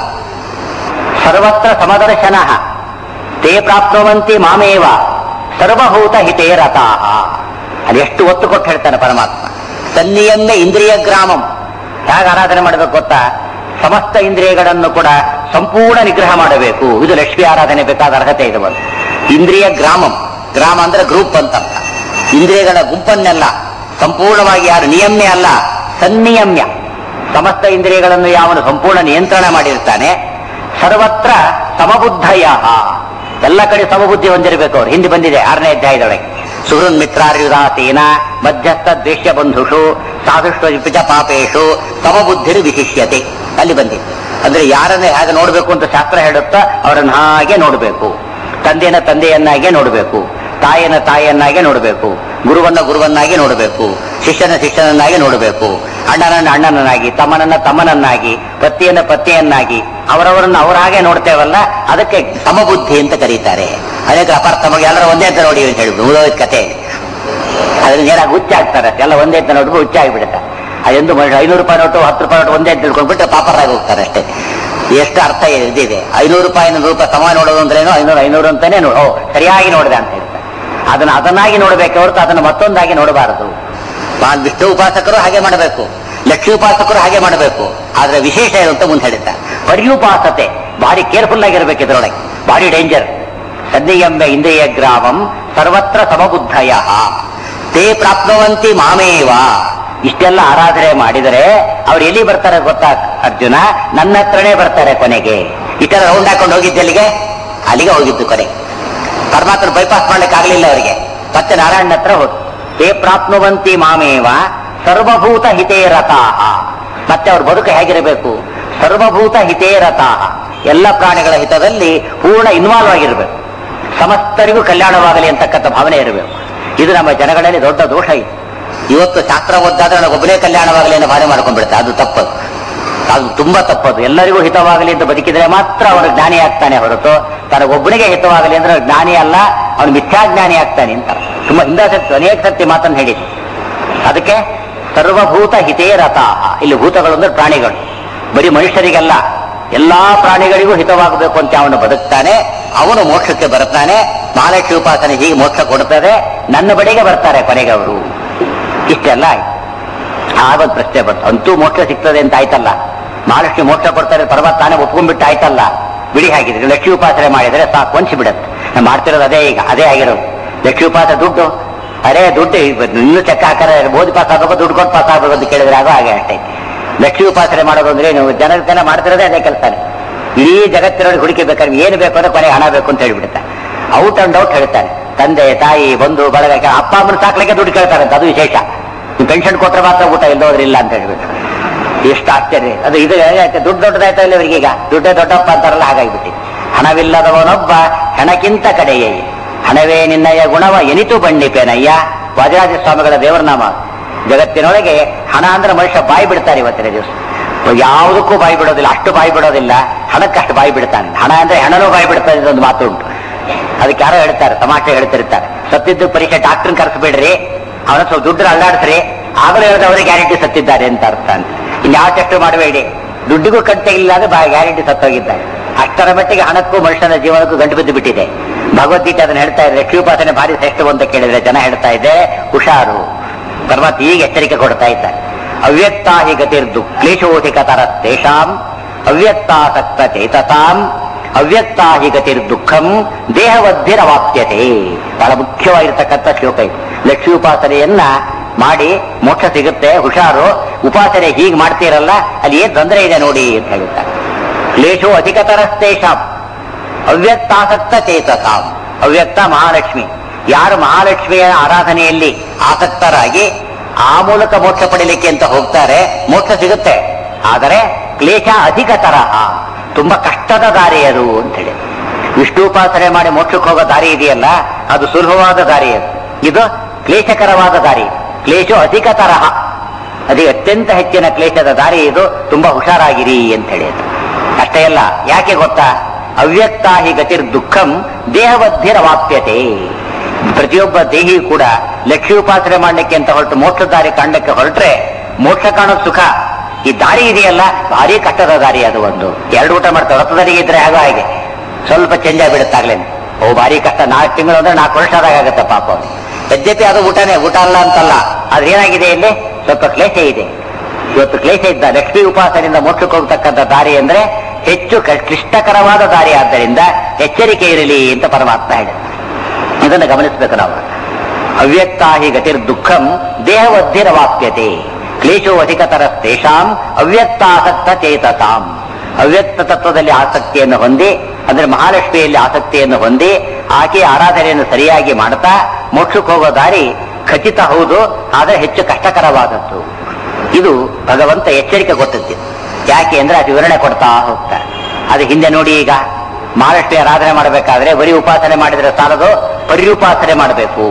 ಸರ್ವತ್ರ ಸಮದರ್ಶನ ತೇ ಪ್ರಾಪ್ನುವಂತಿ ಮಾಮೇವ ಸರ್ವಭೂತ ಹಿತೇ ರಥಾಹ ಅಲ್ಲಿ ಎಷ್ಟು ಒತ್ತು ಕೊಟ್ಟು ಹೇಳ್ತಾನೆ ಪರಮಾತ್ಮ ತನ್ನಿಯನ್ನ ಇಂದ್ರಿಯ ಗ್ರಾಮಂ ಹೇಗೆ ಆರಾಧನೆ ಮಾಡಬೇಕು ಗೊತ್ತಾ ಸಮಸ್ತ ಇಂದ್ರಿಯಗಳನ್ನು ಕೂಡ ಸಂಪೂರ್ಣ ನಿಗ್ರಹ ಮಾಡಬೇಕು ಇದು ಲಕ್ಷ್ಮಿ ಆರಾಧನೆ ಬೇಕಾದ ಅರ್ಹತೆ ಇದೆ ಒಂದು ಇಂದ್ರಿಯ ಗ್ರಾಮಂ ಗ್ರಾಮ ಅಂದ್ರೆ ಗ್ರೂಪ್ ಅಂತ ಅರ್ಥ. ಇಂದ್ರಿಯಗಳ ಗುಂಪನ್ನೆಲ್ಲ ಸಂಪೂರ್ಣವಾಗಿ ಯಾರು ನಿಯಮ್ಯ ಅಲ್ಲ ಸನ್ನಿಯಮ್ಯ ಸಮಸ್ತ ಇಂದ್ರಿಯಗಳನ್ನು ಯಾವನು ಸಂಪೂರ್ಣ ನಿಯಂತ್ರಣ ಮಾಡಿರ್ತಾನೆ ಸರ್ವತ್ರ ಸಮಬುದ್ಧಯ ಎಲ್ಲ ಕಡೆ ಸಮಬುದ್ಧಿ ಹೊಂದಿರಬೇಕು ಅವ್ರು ಹಿಂದೆ ಬಂದಿದೆ ಆರನೇ ಅಧ್ಯಾಯದೊಳಗೆ ಸುಹೃನ್ ಮಿತ್ರಾರ್ಯುದಾಸೀನ ಮಧ್ಯಸ್ಥ ದ್ವೇಷ್ಯ ಬಂಧುಷು ಸಾಧುಷ್ವ ವಿಪಿಚ ಪಾಪೇಶು ಸಮಬುದ್ಧಿರು ವಿಶಿಷ್ಯತೆ ಅಲ್ಲಿ ಬಂದಿದೆ ಅಂದ್ರೆ ಯಾರನ್ನ ಹೇಗೆ ನೋಡಬೇಕು ಅಂತ ಶಾಸ್ತ್ರ ಹೇಳುತ್ತಾ ಅವರನ್ನ ಹಾಗೆ ನೋಡಬೇಕು ತಂದೆಯನ್ನ ತಂದೆಯನ್ನಾಗೆ ನೋಡಬೇಕು ತಾಯಿಯನ್ನ ತಾಯಿಯನ್ನಾಗೆ ನೋಡಬೇಕು ಗುರುವನ್ನ ಗುರುವನ್ನಾಗಿ ನೋಡಬೇಕು ಶಿಷ್ಯನ ಶಿಷ್ಯನನ್ನಾಗಿ ನೋಡಬೇಕು ಅಣ್ಣನನ್ನ ಅಣ್ಣನನ್ನಾಗಿ ತಮ್ಮನನ್ನ ತಮ್ಮನನ್ನಾಗಿ ಪತಿಯನ್ನ ಪತಿಯನ್ನಾಗಿ ಅವರವರನ್ನ ಅವರ ಹಾಗೆ ನೋಡ್ತೇವಲ್ಲ ಅದಕ್ಕೆ ಸಮಬುದ್ಧಿ ಅಂತ ಕರೀತಾರೆ ಅನೇಕ ಅಪಾರ್ಥವಾಗಿ ಎಲ್ಲರೂ ಒಂದೇ ಅಂತ ನೋಡಿ ಅಂತ ಹೇಳಿದ್ರು ಉಳಿದ ಕತೆ ಅದನ್ನ ಏನಾಗಿ ಹುಚ್ಚ ಆಗ್ತಾರೆ ಎಲ್ಲ ಒಂದೇ ಅಂತ ನೋಡ್ಬಿಟ್ಟು ಹುಚ್ಚ ಆಗಿಬಿಡುತ್ತೆ ಅದೆಂದು ಮನುಷ್ಯ ಐನೂರು ರೂಪಾಯಿ ನೋಟು ಹತ್ತು ರೂಪಾಯಿ ನೋಟು ಒಂದೇ ಅಂತ ತಿಳ್ಕೊಂಡ್ಬಿಟ್ಟು ಪಾಪರಾಗಿ ಹೋಗ್ತಾರೆ ಅಷ್ಟೇ ಎಷ್ಟು ಅರ್ಥ ಇದಿದೆ ಐನೂರು ರೂಪಾಯಿ ನೂರು ರೂಪಾಯಿ ಸಮ ನೋಡೋದು ಅಂದ್ರೇನು ಐನೂರು ಐನೂರು ಅಂತಾನೆ ನೋಡು ಓ ಸರಿಯಾಗಿ ನೋಡಿದೆ ಅಂತ ಹೇಳ್ತಾರೆ ಅದನ್ನ ಅದನ್ನಾಗಿ ನೋಡಬೇಕೆ ಹೊರತು ಅದನ್ನ ಮತ್ತೊಂದಾಗಿ ನೋಡಬಾರದು ಮಹಾನ್ ವಿಷ್ಣು ಉಪಾಸಕರು ಹಾಗೆ ಮಾಡಬೇಕು ಲಕ್ಷ್ಮೀ ಉಪಾಸಕರು ಹಾಗೆ ಮಾಡಬೇಕು ಆದ್ರೆ ವಿಶೇಷ ಏನು ಅಂತ ಮುಂದೆ ಹೇಳಿದ್ದ ಪರ್ಯುಪಾಸತೆ ಭಾರಿ ಕೇರ್ಫುಲ್ ಆಗಿರ್ಬೇಕು ಇದರೊಳಗೆ ಭಾರಿ ಡೇಂಜರ್ ಸದ್ಯೆಂಬ ಇಂದ್ರಿಯ ಗ್ರಾಮಂ ಸರ್ವತ್ರ ಸಮಬುದ್ಧಯ ತೇ ಪ್ರಾಪ್ನುವಂತಿ ಮಾಮೇವ ಇಷ್ಟೆಲ್ಲ ಆರಾಧನೆ ಮಾಡಿದರೆ ಅವ್ರು ಎಲ್ಲಿ ಬರ್ತಾರೆ ಗೊತ್ತಾ ಅರ್ಜುನ ನನ್ನ ಹತ್ರನೇ ಬರ್ತಾರೆ ಕೊನೆಗೆ ಇತರ ರೌಂಡ್ ಹಾಕೊಂಡು ಹೋಗಿದ್ದು ಅಲ್ಲಿಗೆ ಅಲ್ಲಿಗೆ ಹೋಗಿದ್ದು ಕೊನೆಗೆ ಪರಮಾತ್ಮ ಬೈಪಾಸ್ ಮಾಡ್ಲಿಕ್ಕೆ ಆಗ್ಲಿಲ್ಲ ಅವರಿಗೆ ಮತ್ತೆ ನಾರಾಯಣ ಹತ್ರ ಹೋದ್ರು ತೇ ಪ್ರಾಪ್ನುವಂತಿ ಮಾಮೇವ ಸರ್ವಭೂತ ಹಿತೇ ರತಾಹ ಮತ್ತೆ ಅವ್ರ ಬದುಕು ಹೇಗಿರಬೇಕು ಸರ್ವಭೂತ ಹಿತೇ ರತಾಹ ಎಲ್ಲ ಪ್ರಾಣಿಗಳ ಹಿತದಲ್ಲಿ ಪೂರ್ಣ ಇನ್ವಾಲ್ವ್ ಆಗಿರಬೇಕು ಸಮಸ್ತರಿಗೂ ಕಲ್ಯಾಣವಾಗಲಿ ಅಂತಕ್ಕಂಥ ಭಾವನೆ ಇರಬೇಕು ಇದು ನಮ್ಮ ಜನಗಳಲ್ಲಿ ದೊಡ್ಡ ದೋಷ ಇದೆ ಇವತ್ತು ಶಾಸ್ತ್ರ ಓದ್ದಾದ್ರೆ ನನಗೊಬ್ಬನೇ ಕಲ್ಯಾಣವಾಗಲಿ ಅನ್ನೋ ಭಾವನೆ ಮಾಡ್ಕೊಂಡ್ಬಿಡುತ್ತೆ ಅದು ತಪ್ಪದು ಅದು ತುಂಬಾ ತಪ್ಪದು ಎಲ್ಲರಿಗೂ ಹಿತವಾಗಲಿ ಅಂತ ಬದುಕಿದ್ರೆ ಮಾತ್ರ ಅವನು ಜ್ಞಾನಿ ಆಗ್ತಾನೆ ಹೊರತು ತನಗೊಬ್ಬನಿಗೆ ಹಿತವಾಗಲಿ ಅಂದ್ರೆ ಜ್ಞಾನಿ ಅಲ್ಲ ಅವನು ಮಿಥ್ಯಾಜ್ಞಾನಿ ಆಗ್ತಾನೆ ಅಂತ ತುಂಬಾ ಹಿಂದಾಸಕ್ತಿ ಅನೇಕ ಸತ್ಯ ಮಾತನ್ನು ಹೇಳಿದೆ ಅದಕ್ಕೆ ಸರ್ವಭೂತ ಹಿತೇ ರಥಾಹ ಇಲ್ಲಿ ಭೂತಗಳು ಅಂದ್ರೆ ಪ್ರಾಣಿಗಳು ಬರೀ ಮನುಷ್ಯರಿಗೆಲ್ಲ ಎಲ್ಲಾ ಪ್ರಾಣಿಗಳಿಗೂ ಹಿತವಾಗಬೇಕು ಅಂತ ಅವನು ಬದುಕ್ತಾನೆ ಅವನು ಮೋಕ್ಷಕ್ಕೆ ಬರ್ತಾನೆ ಮಹಾಲಕ್ಷ್ಮಿ ಉಪಾಸನೆ ಹೀಗೆ ಮೋಕ್ಷ ಕೊಡ್ತಾರೆ ನನ್ನ ಬಳಿಗೆ ಬರ್ತಾರೆ ಕೊನೆಗೆ ಅವರು ಇಷ್ಟೆಲ್ಲ ಆಯ್ತು ಆಗೊಂದು ಪ್ರಶ್ನೆ ಬಂತು ಅಂತೂ ಮೋಕ್ಷ ಸಿಗ್ತದೆ ಅಂತ ಆಯ್ತಲ್ಲ ಮಹಾಲಕ್ಷ್ಮಿ ಮೋಕ್ಷ ಕೊಡ್ತಾರೆ ಪರ್ವತ ತಾನೇ ಒಪ್ಕೊಂಡ್ಬಿಟ್ಟು ಆಯ್ತಲ್ಲ ಬಿಡಿ ಹಾಕಿದ್ರೆ ಲಕ್ಷ್ಮಿ ಉಪಾಸನೆ ಮಾಡಿದ್ರೆ ಸಾಕು ಕೊಂಚಿ ಬಿಡುತ್ತೆ ನಾವು ಮಾಡ್ತಿರೋದು ಅದೇ ಈಗ ಅದೇ ಆಗಿರೋದು ಲಕ್ಷ್ಮಿ ಉಪಾಸ ದುಡ್ಡು ಅರೇ ದುಡ್ಡು ಇನ್ನೂ ಚೆಕ್ ಹಾಕರೆ ಬೋಧಿ ಪಾಸ್ ಆಗಬೇಕು ದುಡ್ಡು ಕೊಟ್ಟು ಪಾಸ್ ಆಗಬೇಕು ಅಂತ ಕೇಳಿದ್ರೆ ಆಗೋ ಹಾಗೆ ಅಷ್ಟೇ ಲಕ್ಷ್ಮಿ ಉಪಾಸನೆ ಮಾಡೋದು ಅಂದ್ರೆ ನೀವು ಜನರ ಜನ ಮಾಡ್ತಿರೋದೇ ಅದೇ ಕೆಲಸನೇ ಇಡೀ ಜಗತ್ತಿನಲ್ಲಿ ಹುಡುಕಿಬೇಕಾದ್ರೆ ಏನು ಬೇಕು ಅಂದ್ರೆ ಕೊನೆಗೆ ಹಣ ಬೇಕು ಅಂತ ಹೇಳ್ಬಿಡ್ತಾನೆ ಔಟ್ ಅಂಡ್ ಔಟ್ ಹೇಳ್ತಾನೆ ತಂದೆ ತಾಯಿ ಬಂಧು ಬಳಗ ಅಪ್ಪ ಅಮ್ಮನ ಸಾಕ್ಲಿಕ್ಕೆ ದುಡ್ಡು ಕೇಳ್ತಾರಂತ ಅದು ವಿಶೇಷ ನೀವು ಪೆನ್ಷನ್ ಕೊಟ್ಟರೆ ಮಾತ್ರ ಊಟ ಇಲ್ಲದೋದ್ರೆ ಇಲ್ಲ ಅಂತ ಹೇಳ್ಬಿಟ್ಟು ಎಷ್ಟು ಆಶ್ಚರ್ಯ ಅದು ಇದು ಹೇಗಾಯ್ತು ದುಡ್ಡು ದೊಡ್ಡದಾಯ್ತಾ ಇಲ್ಲ ಇವರಿಗೀಗ ದುಡ್ಡೇ ದೊಡ್ಡಪ್ಪ ಅಂತಾರಲ್ಲ ಹಾಗಾಗ್ಬಿಟ್ಟು ಹಣವಿಲ್ಲದವನೊಬ್ಬ ಹಣಕ್ಕಿಂತ ಕಡೆಯೇ ಹಣವೇ ನಿನ್ನಯ್ಯ ಗುಣವ ಎನಿತು ಬಂಡಿಪೇನಯ್ಯ ವಾಜರಾಜ ಸ್ವಾಮಿಗಳ ದೇವರ ನಾಮ ಜಗತ್ತಿನೊಳಗೆ ಹಣ ಅಂದ್ರೆ ಮನುಷ್ಯ ಬಾಯಿ ಬಿಡ್ತಾರೆ ಇವತ್ತಿನ ದಿವಸ ಯಾವುದಕ್ಕೂ ಬಾಯಿ ಬಿಡೋದಿಲ್ಲ ಅಷ್ಟು ಬಾಯಿ ಬಿಡೋದಿಲ್ಲ ಹಣಕ್ಕೆ ಅಷ್ಟು ಬಾಯಿ ಬಿಡ್ತಾನೆ ಹಣ ಅಂದ್ರೆ ಹಣನೂ ಬಾಯಿ ಬಿಡ್ತಾನೆ ಇದೊಂದು ಮಾತು ಉಂಟು ಅದಕ್ಕೆ ಯಾರೋ ಹೇಳ್ತಾರೆ ತಮಾಷೆ ಹೇಳ್ತಿರ್ತಾರೆ ಸತ್ತಿದ್ದು ಪರೀಕ್ಷೆ ಡಾಕ್ಟರ್ನ ಕರೆಸ್ಬೇಡ್ರಿ ಅವನ ಸ್ವಲ್ಪ ದುಡ್ಡು ಅಲ್ಲಾಡಿಸ್ರಿ ಆಗಲೂ ಹೇಳಿದವರೇ ಗ್ಯಾರಂಟಿ ಸತ್ತಿದ್ದಾರೆ ಅಂತ ಅರ್ಥ ಅಂತ ಇನ್ಯಾವ ಚೆಕ್ ಮಾಡಬೇಡಿ ದುಡ್ಡಿಗೂ ಕಂತೆಗಿಲ್ಲ ಅಂದ್ರೆ ಬಾ ಗ್ಯಾರಂಟಿ ಸತ್ತೋಗಿದ್ದಾರೆ ಅಷ್ಟರ ಮಟ್ಟಿಗೆ ಹಣಕ್ಕೂ ಮನುಷ್ಯನ ಜೀವನಕ್ಕೂ ಗಂಟು ಬಿದ್ದು ಬಿಟ್ಟಿದೆ ಭಗವದ್ಗೀತೆ ಅದನ್ನ ಹೇಳ್ತಾ ಇದ್ರೆ ಲಕ್ಷ್ಮೀಪಾಸನೆ ಭಾರಿ ಶ್ರೇಷ್ಠ ಅಂತ ಕೇಳಿದ್ರೆ ಜನ ಹೇಳ್ತಾ ಇದ್ದೆ ಹುಷಾರು ಪರಮಾತ್ಮ ಈಗ ಎಚ್ಚರಿಕೆ ಕೊಡ್ತಾ ಇದ್ದಾರೆ ಅವ್ಯಕ್ತಾ ಹಿ ಗತಿರ್ದು ಕ್ಲೇಶೋಧಿಕತರ ತೇಷಾಂ ಅವ್ಯಕ್ತಾಸಕ್ತ ಚೇತಸಾಂ ಅವ್ಯಕ್ತಾ ಹಿ ಗತಿರ್ದುಃಖಂ ದೇಹವದ್ಧಿರವಾಪ್ಯತೆ ಬಹಳ ಮುಖ್ಯವಾಗಿರ್ತಕ್ಕಂಥ ಶ್ಲೋಕ ಇದು ಲಕ್ಷ್ಮೀ ಉಪಾಸನೆಯನ್ನ ಮಾಡಿ ಮೋಕ್ಷ ಸಿಗುತ್ತೆ ಹುಷಾರು ಉಪಾಸನೆ ಹೀಗೆ ಮಾಡ್ತೀರಲ್ಲ ಅಲ್ಲಿ ಏನ್ ತೊಂದರೆ ಇದೆ ನೋಡಿ ಅಂತ ಹೇಳ್ತಾರೆ ಕ್ಲೇಶೋ ಅಧಿಕತರಸ್ತೇಷಾಂ ಅವ್ಯಕ್ತಾಸಕ್ತ ಚೇತಸಾಂ ಅವ್ಯಕ್ತ ಮಹಾಲಕ್ಷ್ಮಿ ಯಾರು ಮಹಾಲಕ್ಷ್ಮಿಯ ಆರಾಧನೆಯಲ್ಲಿ ಆಸಕ್ತರಾಗಿ ಆ ಮೂಲಕ ಮೋಕ್ಷ ಪಡಿಲಿಕ್ಕೆ ಅಂತ ಹೋಗ್ತಾರೆ ಮೋಕ್ಷ ಸಿಗುತ್ತೆ ಆದರೆ ಕ್ಲೇಶ ಅಧಿಕ ತರಹ ತುಂಬಾ ಕಷ್ಟದ ದಾರಿ ಅದು ಅಂತ ಹೇಳಿ ವಿಷ್ಣುಪಾಸನೆ ಮಾಡಿ ಮೋಕ್ಷಕ್ಕೆ ಹೋಗೋ ದಾರಿ ಇದೆಯಲ್ಲ ಅದು ಸುಲಭವಾದ ದಾರಿ ಅದು ಇದು ಕ್ಲೇಶಕರವಾದ ದಾರಿ ಕ್ಲೇಶ ಅಧಿಕ ತರಹ ಅದೇ ಅತ್ಯಂತ ಹೆಚ್ಚಿನ ಕ್ಲೇಶದ ದಾರಿ ಇದು ತುಂಬಾ ಹುಷಾರಾಗಿರಿ ಅಂತ ಹೇಳಿ ಅದು ಅಷ್ಟೇ ಅಲ್ಲ ಯಾಕೆ ಗೊತ್ತಾ ಅವ್ಯಕ್ತಾ ಹಿ ಗತಿರ್ ದುಃಖಂ ದೇಹವದ್ಧಿರವಾಪ್ಯತೆ ಪ್ರತಿಯೊಬ್ಬ ದೇಹಿ ಕೂಡ ಲಕ್ಷ್ಮೀ ಉಪಾಸನೆ ಮಾಡ್ಲಿಕ್ಕೆ ಅಂತ ಹೊರಟು ಮೋಕ್ಷ ದಾರಿ ಕಾಣಲಿಕ್ಕೆ ಹೊರಟ್ರೆ ಮೋಕ್ಷ ಕಾಣೋ ಸುಖ ಈ ದಾರಿ ಇದೆಯಲ್ಲ ಭಾರಿ ಕಷ್ಟದ ದಾರಿ ಅದು ಒಂದು ಎರಡು ಊಟ ಮಾಡ್ತಾರೆ ರಥದರಿಗೆ ಇದ್ರೆ ಆಗೋ ಹಾಗೆ ಸ್ವಲ್ಪ ಚೇಂಜ್ ಆಗಿಬಿಡುತ್ತಾಗ್ಲೇನೆ ಓ ಭಾರಿ ಕಷ್ಟ ನಾಲ್ಕು ತಿಂಗಳು ಅಂದ್ರೆ ನಾಲ್ಕು ವರ್ಷ ಆಗುತ್ತೆ ಪಾಪ ಅವ್ನು. ಯದ್ಯಪಿ ಅದು ಊಟನೇ ಊಟ ಅಲ್ಲ ಅಂತಲ್ಲ ಆದ್ರೆ ಏನಾಗಿದೆ ಇಲ್ಲಿ ಸ್ವಲ್ಪ ಕ್ಲೇಶ ಇದೆ ಇವತ್ತು ಕ್ಲೇಶ ಇದ್ದ ಲಕ್ಷ್ಮೀ ಉಪಾಸನೆಯಿಂದ ಮೋಕ್ಷಕ್ಕೆ ಹೋಗ್ತಕ್ಕಂಥ ದಾರಿ ಅಂದ್ರೆ ಹೆಚ್ಚು ಕ- ಕ್ಲಿಷ್ಟಕರವಾದ ದಾರಿ ಆದ್ದರಿಂದ ಎಚ್ಚರಿಕೆ ಇರಲಿ ಅಂತ ಪರಮಾತ್ಮ ಹೇಳಿದ ಇದನ್ನು ಗಮನಿಸಬೇಕು ನಾವು ಅವ್ಯಕ್ತಾ ಹಿ ಗತಿರ್ ದುಃಖಂ ದೇಹವದ್ಧಿರವಾಪ್ಯತೆ ಕ್ಲೇಶೋ ಅಧಿಕತರಸ್ತೇಷಾಂ ಅವ್ಯಕ್ತಾಸಕ್ತ ಚೇತಸಾಂ ಅವ್ಯಕ್ತ ತತ್ವದಲ್ಲಿ ಆಸಕ್ತಿಯನ್ನು ಹೊಂದಿ ಅಂದ್ರೆ ಮಹಾಲಕ್ಷ್ಮಿಯಲ್ಲಿ ಆಸಕ್ತಿಯನ್ನು ಹೊಂದಿ ಆಕೆಯ ಆರಾಧನೆಯನ್ನು ಸರಿಯಾಗಿ ಮಾಡ್ತಾ ಮೋಕ್ಷಕ್ಕೆ ಹೋಗೋ ದಾರಿ ಖಚಿತ ಹೌದು ಆದರೆ ಹೆಚ್ಚು ಕಷ್ಟಕರವಾದದ್ದು ಇದು ಭಗವಂತ ಎಚ್ಚರಿಕೆ ಕೊಟ್ಟದ್ದು ಯಾಕೆ ಅಂದ್ರೆ ಅದು ವಿವರಣೆ ಕೊಡ್ತಾ ಹೋಗ್ತಾರೆ ಅದು ಹಿಂದೆ ನೋಡಿ ಈಗ ಮಹಾಲಕ್ಷ್ಮಿ ಆರಾಧನೆ ಮಾಡಬೇಕಾದ್ರೆ ಬರೀ ಉಪಾಸನೆ ಮಾಡಿದ್ರೆ ಸಾಲದು ಪರಿಯುಪಾಸನೆ ಮಾಡಬೇಕು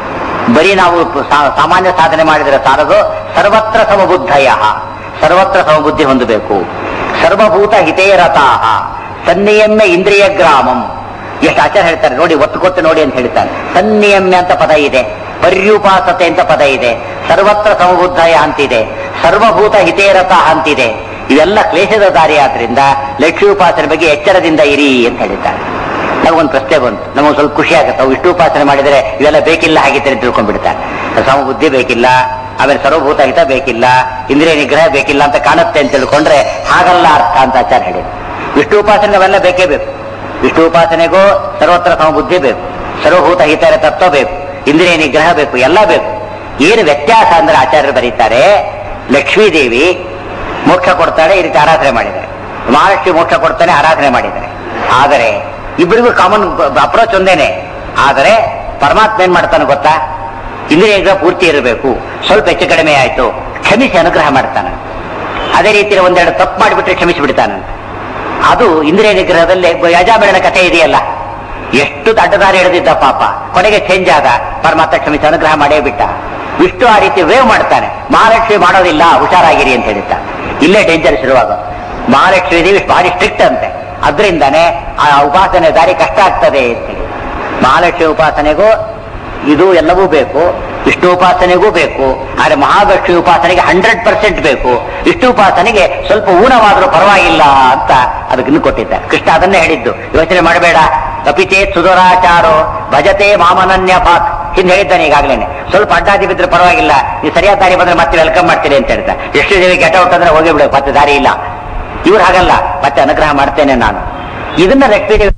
ಬರೀ ನಾವು ಸಾ- ಸಾಮಾನ್ಯ ಸಾಧನೆ ಮಾಡಿದರೆ ಸಾಲದು ಸರ್ವತ್ರ ಸಮಬುದ್ಧಯ ಸರ್ವತ್ರ ಸಮಬುದ್ಧಿ ಹೊಂದಬೇಕು ಸರ್ವಭೂತ ಹಿತೇರತಾಹ ಸನ್ನಿಯಮ್ಯ ಇಂದ್ರಿಯ ಗ್ರಾಮಂ ಎಷ್ಟು ಆಚಾರ ಹೇಳ್ತಾರೆ ನೋಡಿ ಒತ್ತು ಕೊಟ್ಟು ನೋಡಿ ಅಂತ ಹೇಳ್ತಾರೆ ಸನ್ನಿಯಮ್ಯ ಅಂತ ಪದ ಇದೆ ಪರ್ಯುಪಾಸತೆ ಅಂತ ಪದ ಇದೆ ಸರ್ವತ್ರ ಸಮಬುದ್ಧಯ ಅಂತಿದೆ ಸರ್ವಭೂತ ಹಿತೇರತ ಅಂತಿದೆ ಇವೆಲ್ಲ ಕ್ಲೇಶದ ದಾರಿ ಆದ್ರಿಂದ ಲಕ್ಷ್ಮೀ ಉಪಾಸನೆ ಬಗ್ಗೆ ಎಚ್ಚರದಿಂದ ಇರಿ ಅಂತ ಹೇಳಿದ್ದಾರೆ ನಮಗೊಂದು ಪ್ರಶ್ನೆ ಬಂತು ನಮಗೆ ಸ್ವಲ್ಪ ಖುಷಿ ಆಗುತ್ತೆ ಅವು ವಿಷ್ಣು ಉಪಾಸನೆ ಮಾಡಿದರೆ ಇವೆಲ್ಲ ಬೇಕಿಲ್ಲ ಹಾಗಿದ್ರೆ ಅಂತ ತಿಳ್ಕೊಂಡ್ಬಿಡ್ತಾರೆ ಸಮಬುದ್ಧಿ ಬೇಕಿಲ್ಲ ಆಮೇಲೆ ಸರ್ವಭೂತ ಹಿತ ಬೇಕಿಲ್ಲ ಇಂದ್ರಿಯ ನಿಗ್ರಹ ಬೇಕಿಲ್ಲ ಅಂತ ಕಾಣುತ್ತೆ ಅಂತ ತಿಳ್ಕೊಂಡ್ರೆ ಹಾಗಲ್ಲ ಅರ್ಥ ಅಂತ ಆಚಾರ ಹೇಳಿದ್ರು ವಿಷ್ಣು ಉಪಾಸನೆ ಅವೆಲ್ಲ ಬೇಕೇ ಬೇಕು ವಿಷ್ಣು ಉಪಾಸನೆಗೂ ಸರ್ವತ್ರ ಸಮಬುದ್ಧಿ ಬೇಕು ಸರ್ವಭೂತ ಹಿತರ ತತ್ವ ಬೇಕು ಇಂದ್ರಿಯ ನಿಗ್ರಹ ಬೇಕು ಎಲ್ಲ ಬೇಕು ಏನು ವ್ಯತ್ಯಾಸ ಅಂದ್ರೆ ಆಚಾರ್ಯರು ಬರೀತಾರೆ ಲಕ್ಷ್ಮೀದೇವಿ ಮೋಕ್ಷ ಕೊಡ್ತಾಳೆ ಈ ರೀತಿ ಆರಾಧನೆ ಮಾಡಿದ್ದಾರೆ ಮಹಾಲಕ್ಷ್ಮಿ ಮೋಕ್ಷ ಕೊಡ್ತಾನೆ ಆರಾಧನೆ ಮಾಡಿದ್ದಾರೆ ಆದರೆ ಇಬ್ಬರಿಗೂ ಕಾಮನ್ ಅಪ್ರೋಚ್ ಒಂದೇನೆ ಆದರೆ ಪರಮಾತ್ಮ ಏನ್ ಮಾಡ್ತಾನೆ ಗೊತ್ತಾ ಇಂದ್ರಿಯ ಪೂರ್ತಿ ಇರಬೇಕು ಸ್ವಲ್ಪ ಹೆಚ್ಚು ಕಡಿಮೆ ಆಯ್ತು ಕ್ಷಮಿಸಿ ಅನುಗ್ರಹ ಮಾಡ್ತಾನೆ ಅದೇ ರೀತಿ ಒಂದೆರಡು ತಪ್ಪು ಮಾಡಿಬಿಟ್ರೆ ಕ್ಷಮಿಸಿ ಬಿಡ್ತಾನಂತೆ ಅದು ಇಂದ್ರಿಯ ನಿಗ್ರಹದಲ್ಲಿ ಯಜಾಮಿಳನ ಕಥೆ ಇದೆಯಲ್ಲ ಎಷ್ಟು ಅಡ್ಡದಾರಿ ಹಿಡಿದಿದ್ದ ಪಾಪ ಕೊನೆಗೆ ಚೇಂಜ್ ಆದ ಪರಮಾತ್ಮ ಕ್ಷಮಿಸಿ ಅನುಗ್ರಹ ಮಾಡೇ ಬಿಟ್ಟ ವಿಷ್ಣು ಆ ರೀತಿ ವೇವ್ ಮಾಡ್ತಾನೆ ಮಹಾಲಕ್ಷ್ಮಿ ಮಾಡೋದಿಲ್ಲ ಹುಷಾರಾಗಿರಿ ಅಂತ ಹೇಳಿದ್ದ ಇಲ್ಲೇ ಡೇಂಜರ್ ಶುರುವಾಗ ಮಹಾಲಕ್ಷ್ಮಿ ದೇವಿ ಭಾರಿ ಸ್ಟ್ರಿಕ್ಟ್ ಅಂತೆ ಅದರಿಂದಾನೆ ಆ ಉಪಾಸನೆ ದಾರಿ ಕಷ್ಟ ಆಗ್ತದೆ ಅಂತ ಹೇಳಿ ಮಹಾಲಕ್ಷ್ಮಿ ಉಪಾಸನೆಗೂ ಇದು ಎಲ್ಲವೂ ಬೇಕು ವಿಷ್ಣು ಉಪಾಸನೆಗೂ ಬೇಕು ಆದರೆ ಮಹಾಲಕ್ಷ್ಮಿ ಉಪಾಸನೆಗೆ ಹಂಡ್ರೆಡ್ ಪರ್ಸೆಂಟ್ ಬೇಕು ವಿಷ್ಣು ಉಪಾಸನೆಗೆ ಸ್ವಲ್ಪ ಊನವಾದರೂ ಪರವಾಗಿಲ್ಲ ಅಂತ ಅದಕ್ಕೆ ಇನ್ನು ಕೊಟ್ಟಿದ್ದ ಕೃಷ್ಣ ಅದನ್ನೇ ಹೇಳಿದ್ದು ಯೋಚನೆ ಮಾಡಬೇಡ ಕಪಿಚೇತ್ ಸುಧರಾಚಾರೋ ಭಜತೆ ಮಾಮನನ್ಯ ಪಾತ್ ಹಿಂದೆ ಹೇಳಿದ್ದಾನೆ ಈಗಾಗಲೇ ಸ್ವಲ್ಪ ಅಡ್ಡಾದಿ ಬಿದ್ರೆ ಪರವಾಗಿಲ್ಲ ನೀವು ಸರಿಯಾದ ದಾರಿ ಬಂದ್ರೆ ಮತ್ತೆ ವೆಲ್ಕಮ್ ಮಾಡ್ತೀರಿ ಅಂತ ಹೇಳ್ತಾ ಎಷ್ಟು ದೇವಿ ಗೆಟ್ ಔಟ್ ಅಂದ್ರೆ ಹೋಗಿ ಬಿಡು ಮತ್ತೆ ದಾರಿ ಇಲ್ಲ ಇವ್ರು ಹಾಗಲ್ಲ ಮತ್ತೆ ಅನುಗ್ರಹ ಮಾಡ್ತೇನೆ ನಾನು ಇದನ್ನ ಲಕ್ಷ್ಮೀದೇವಿ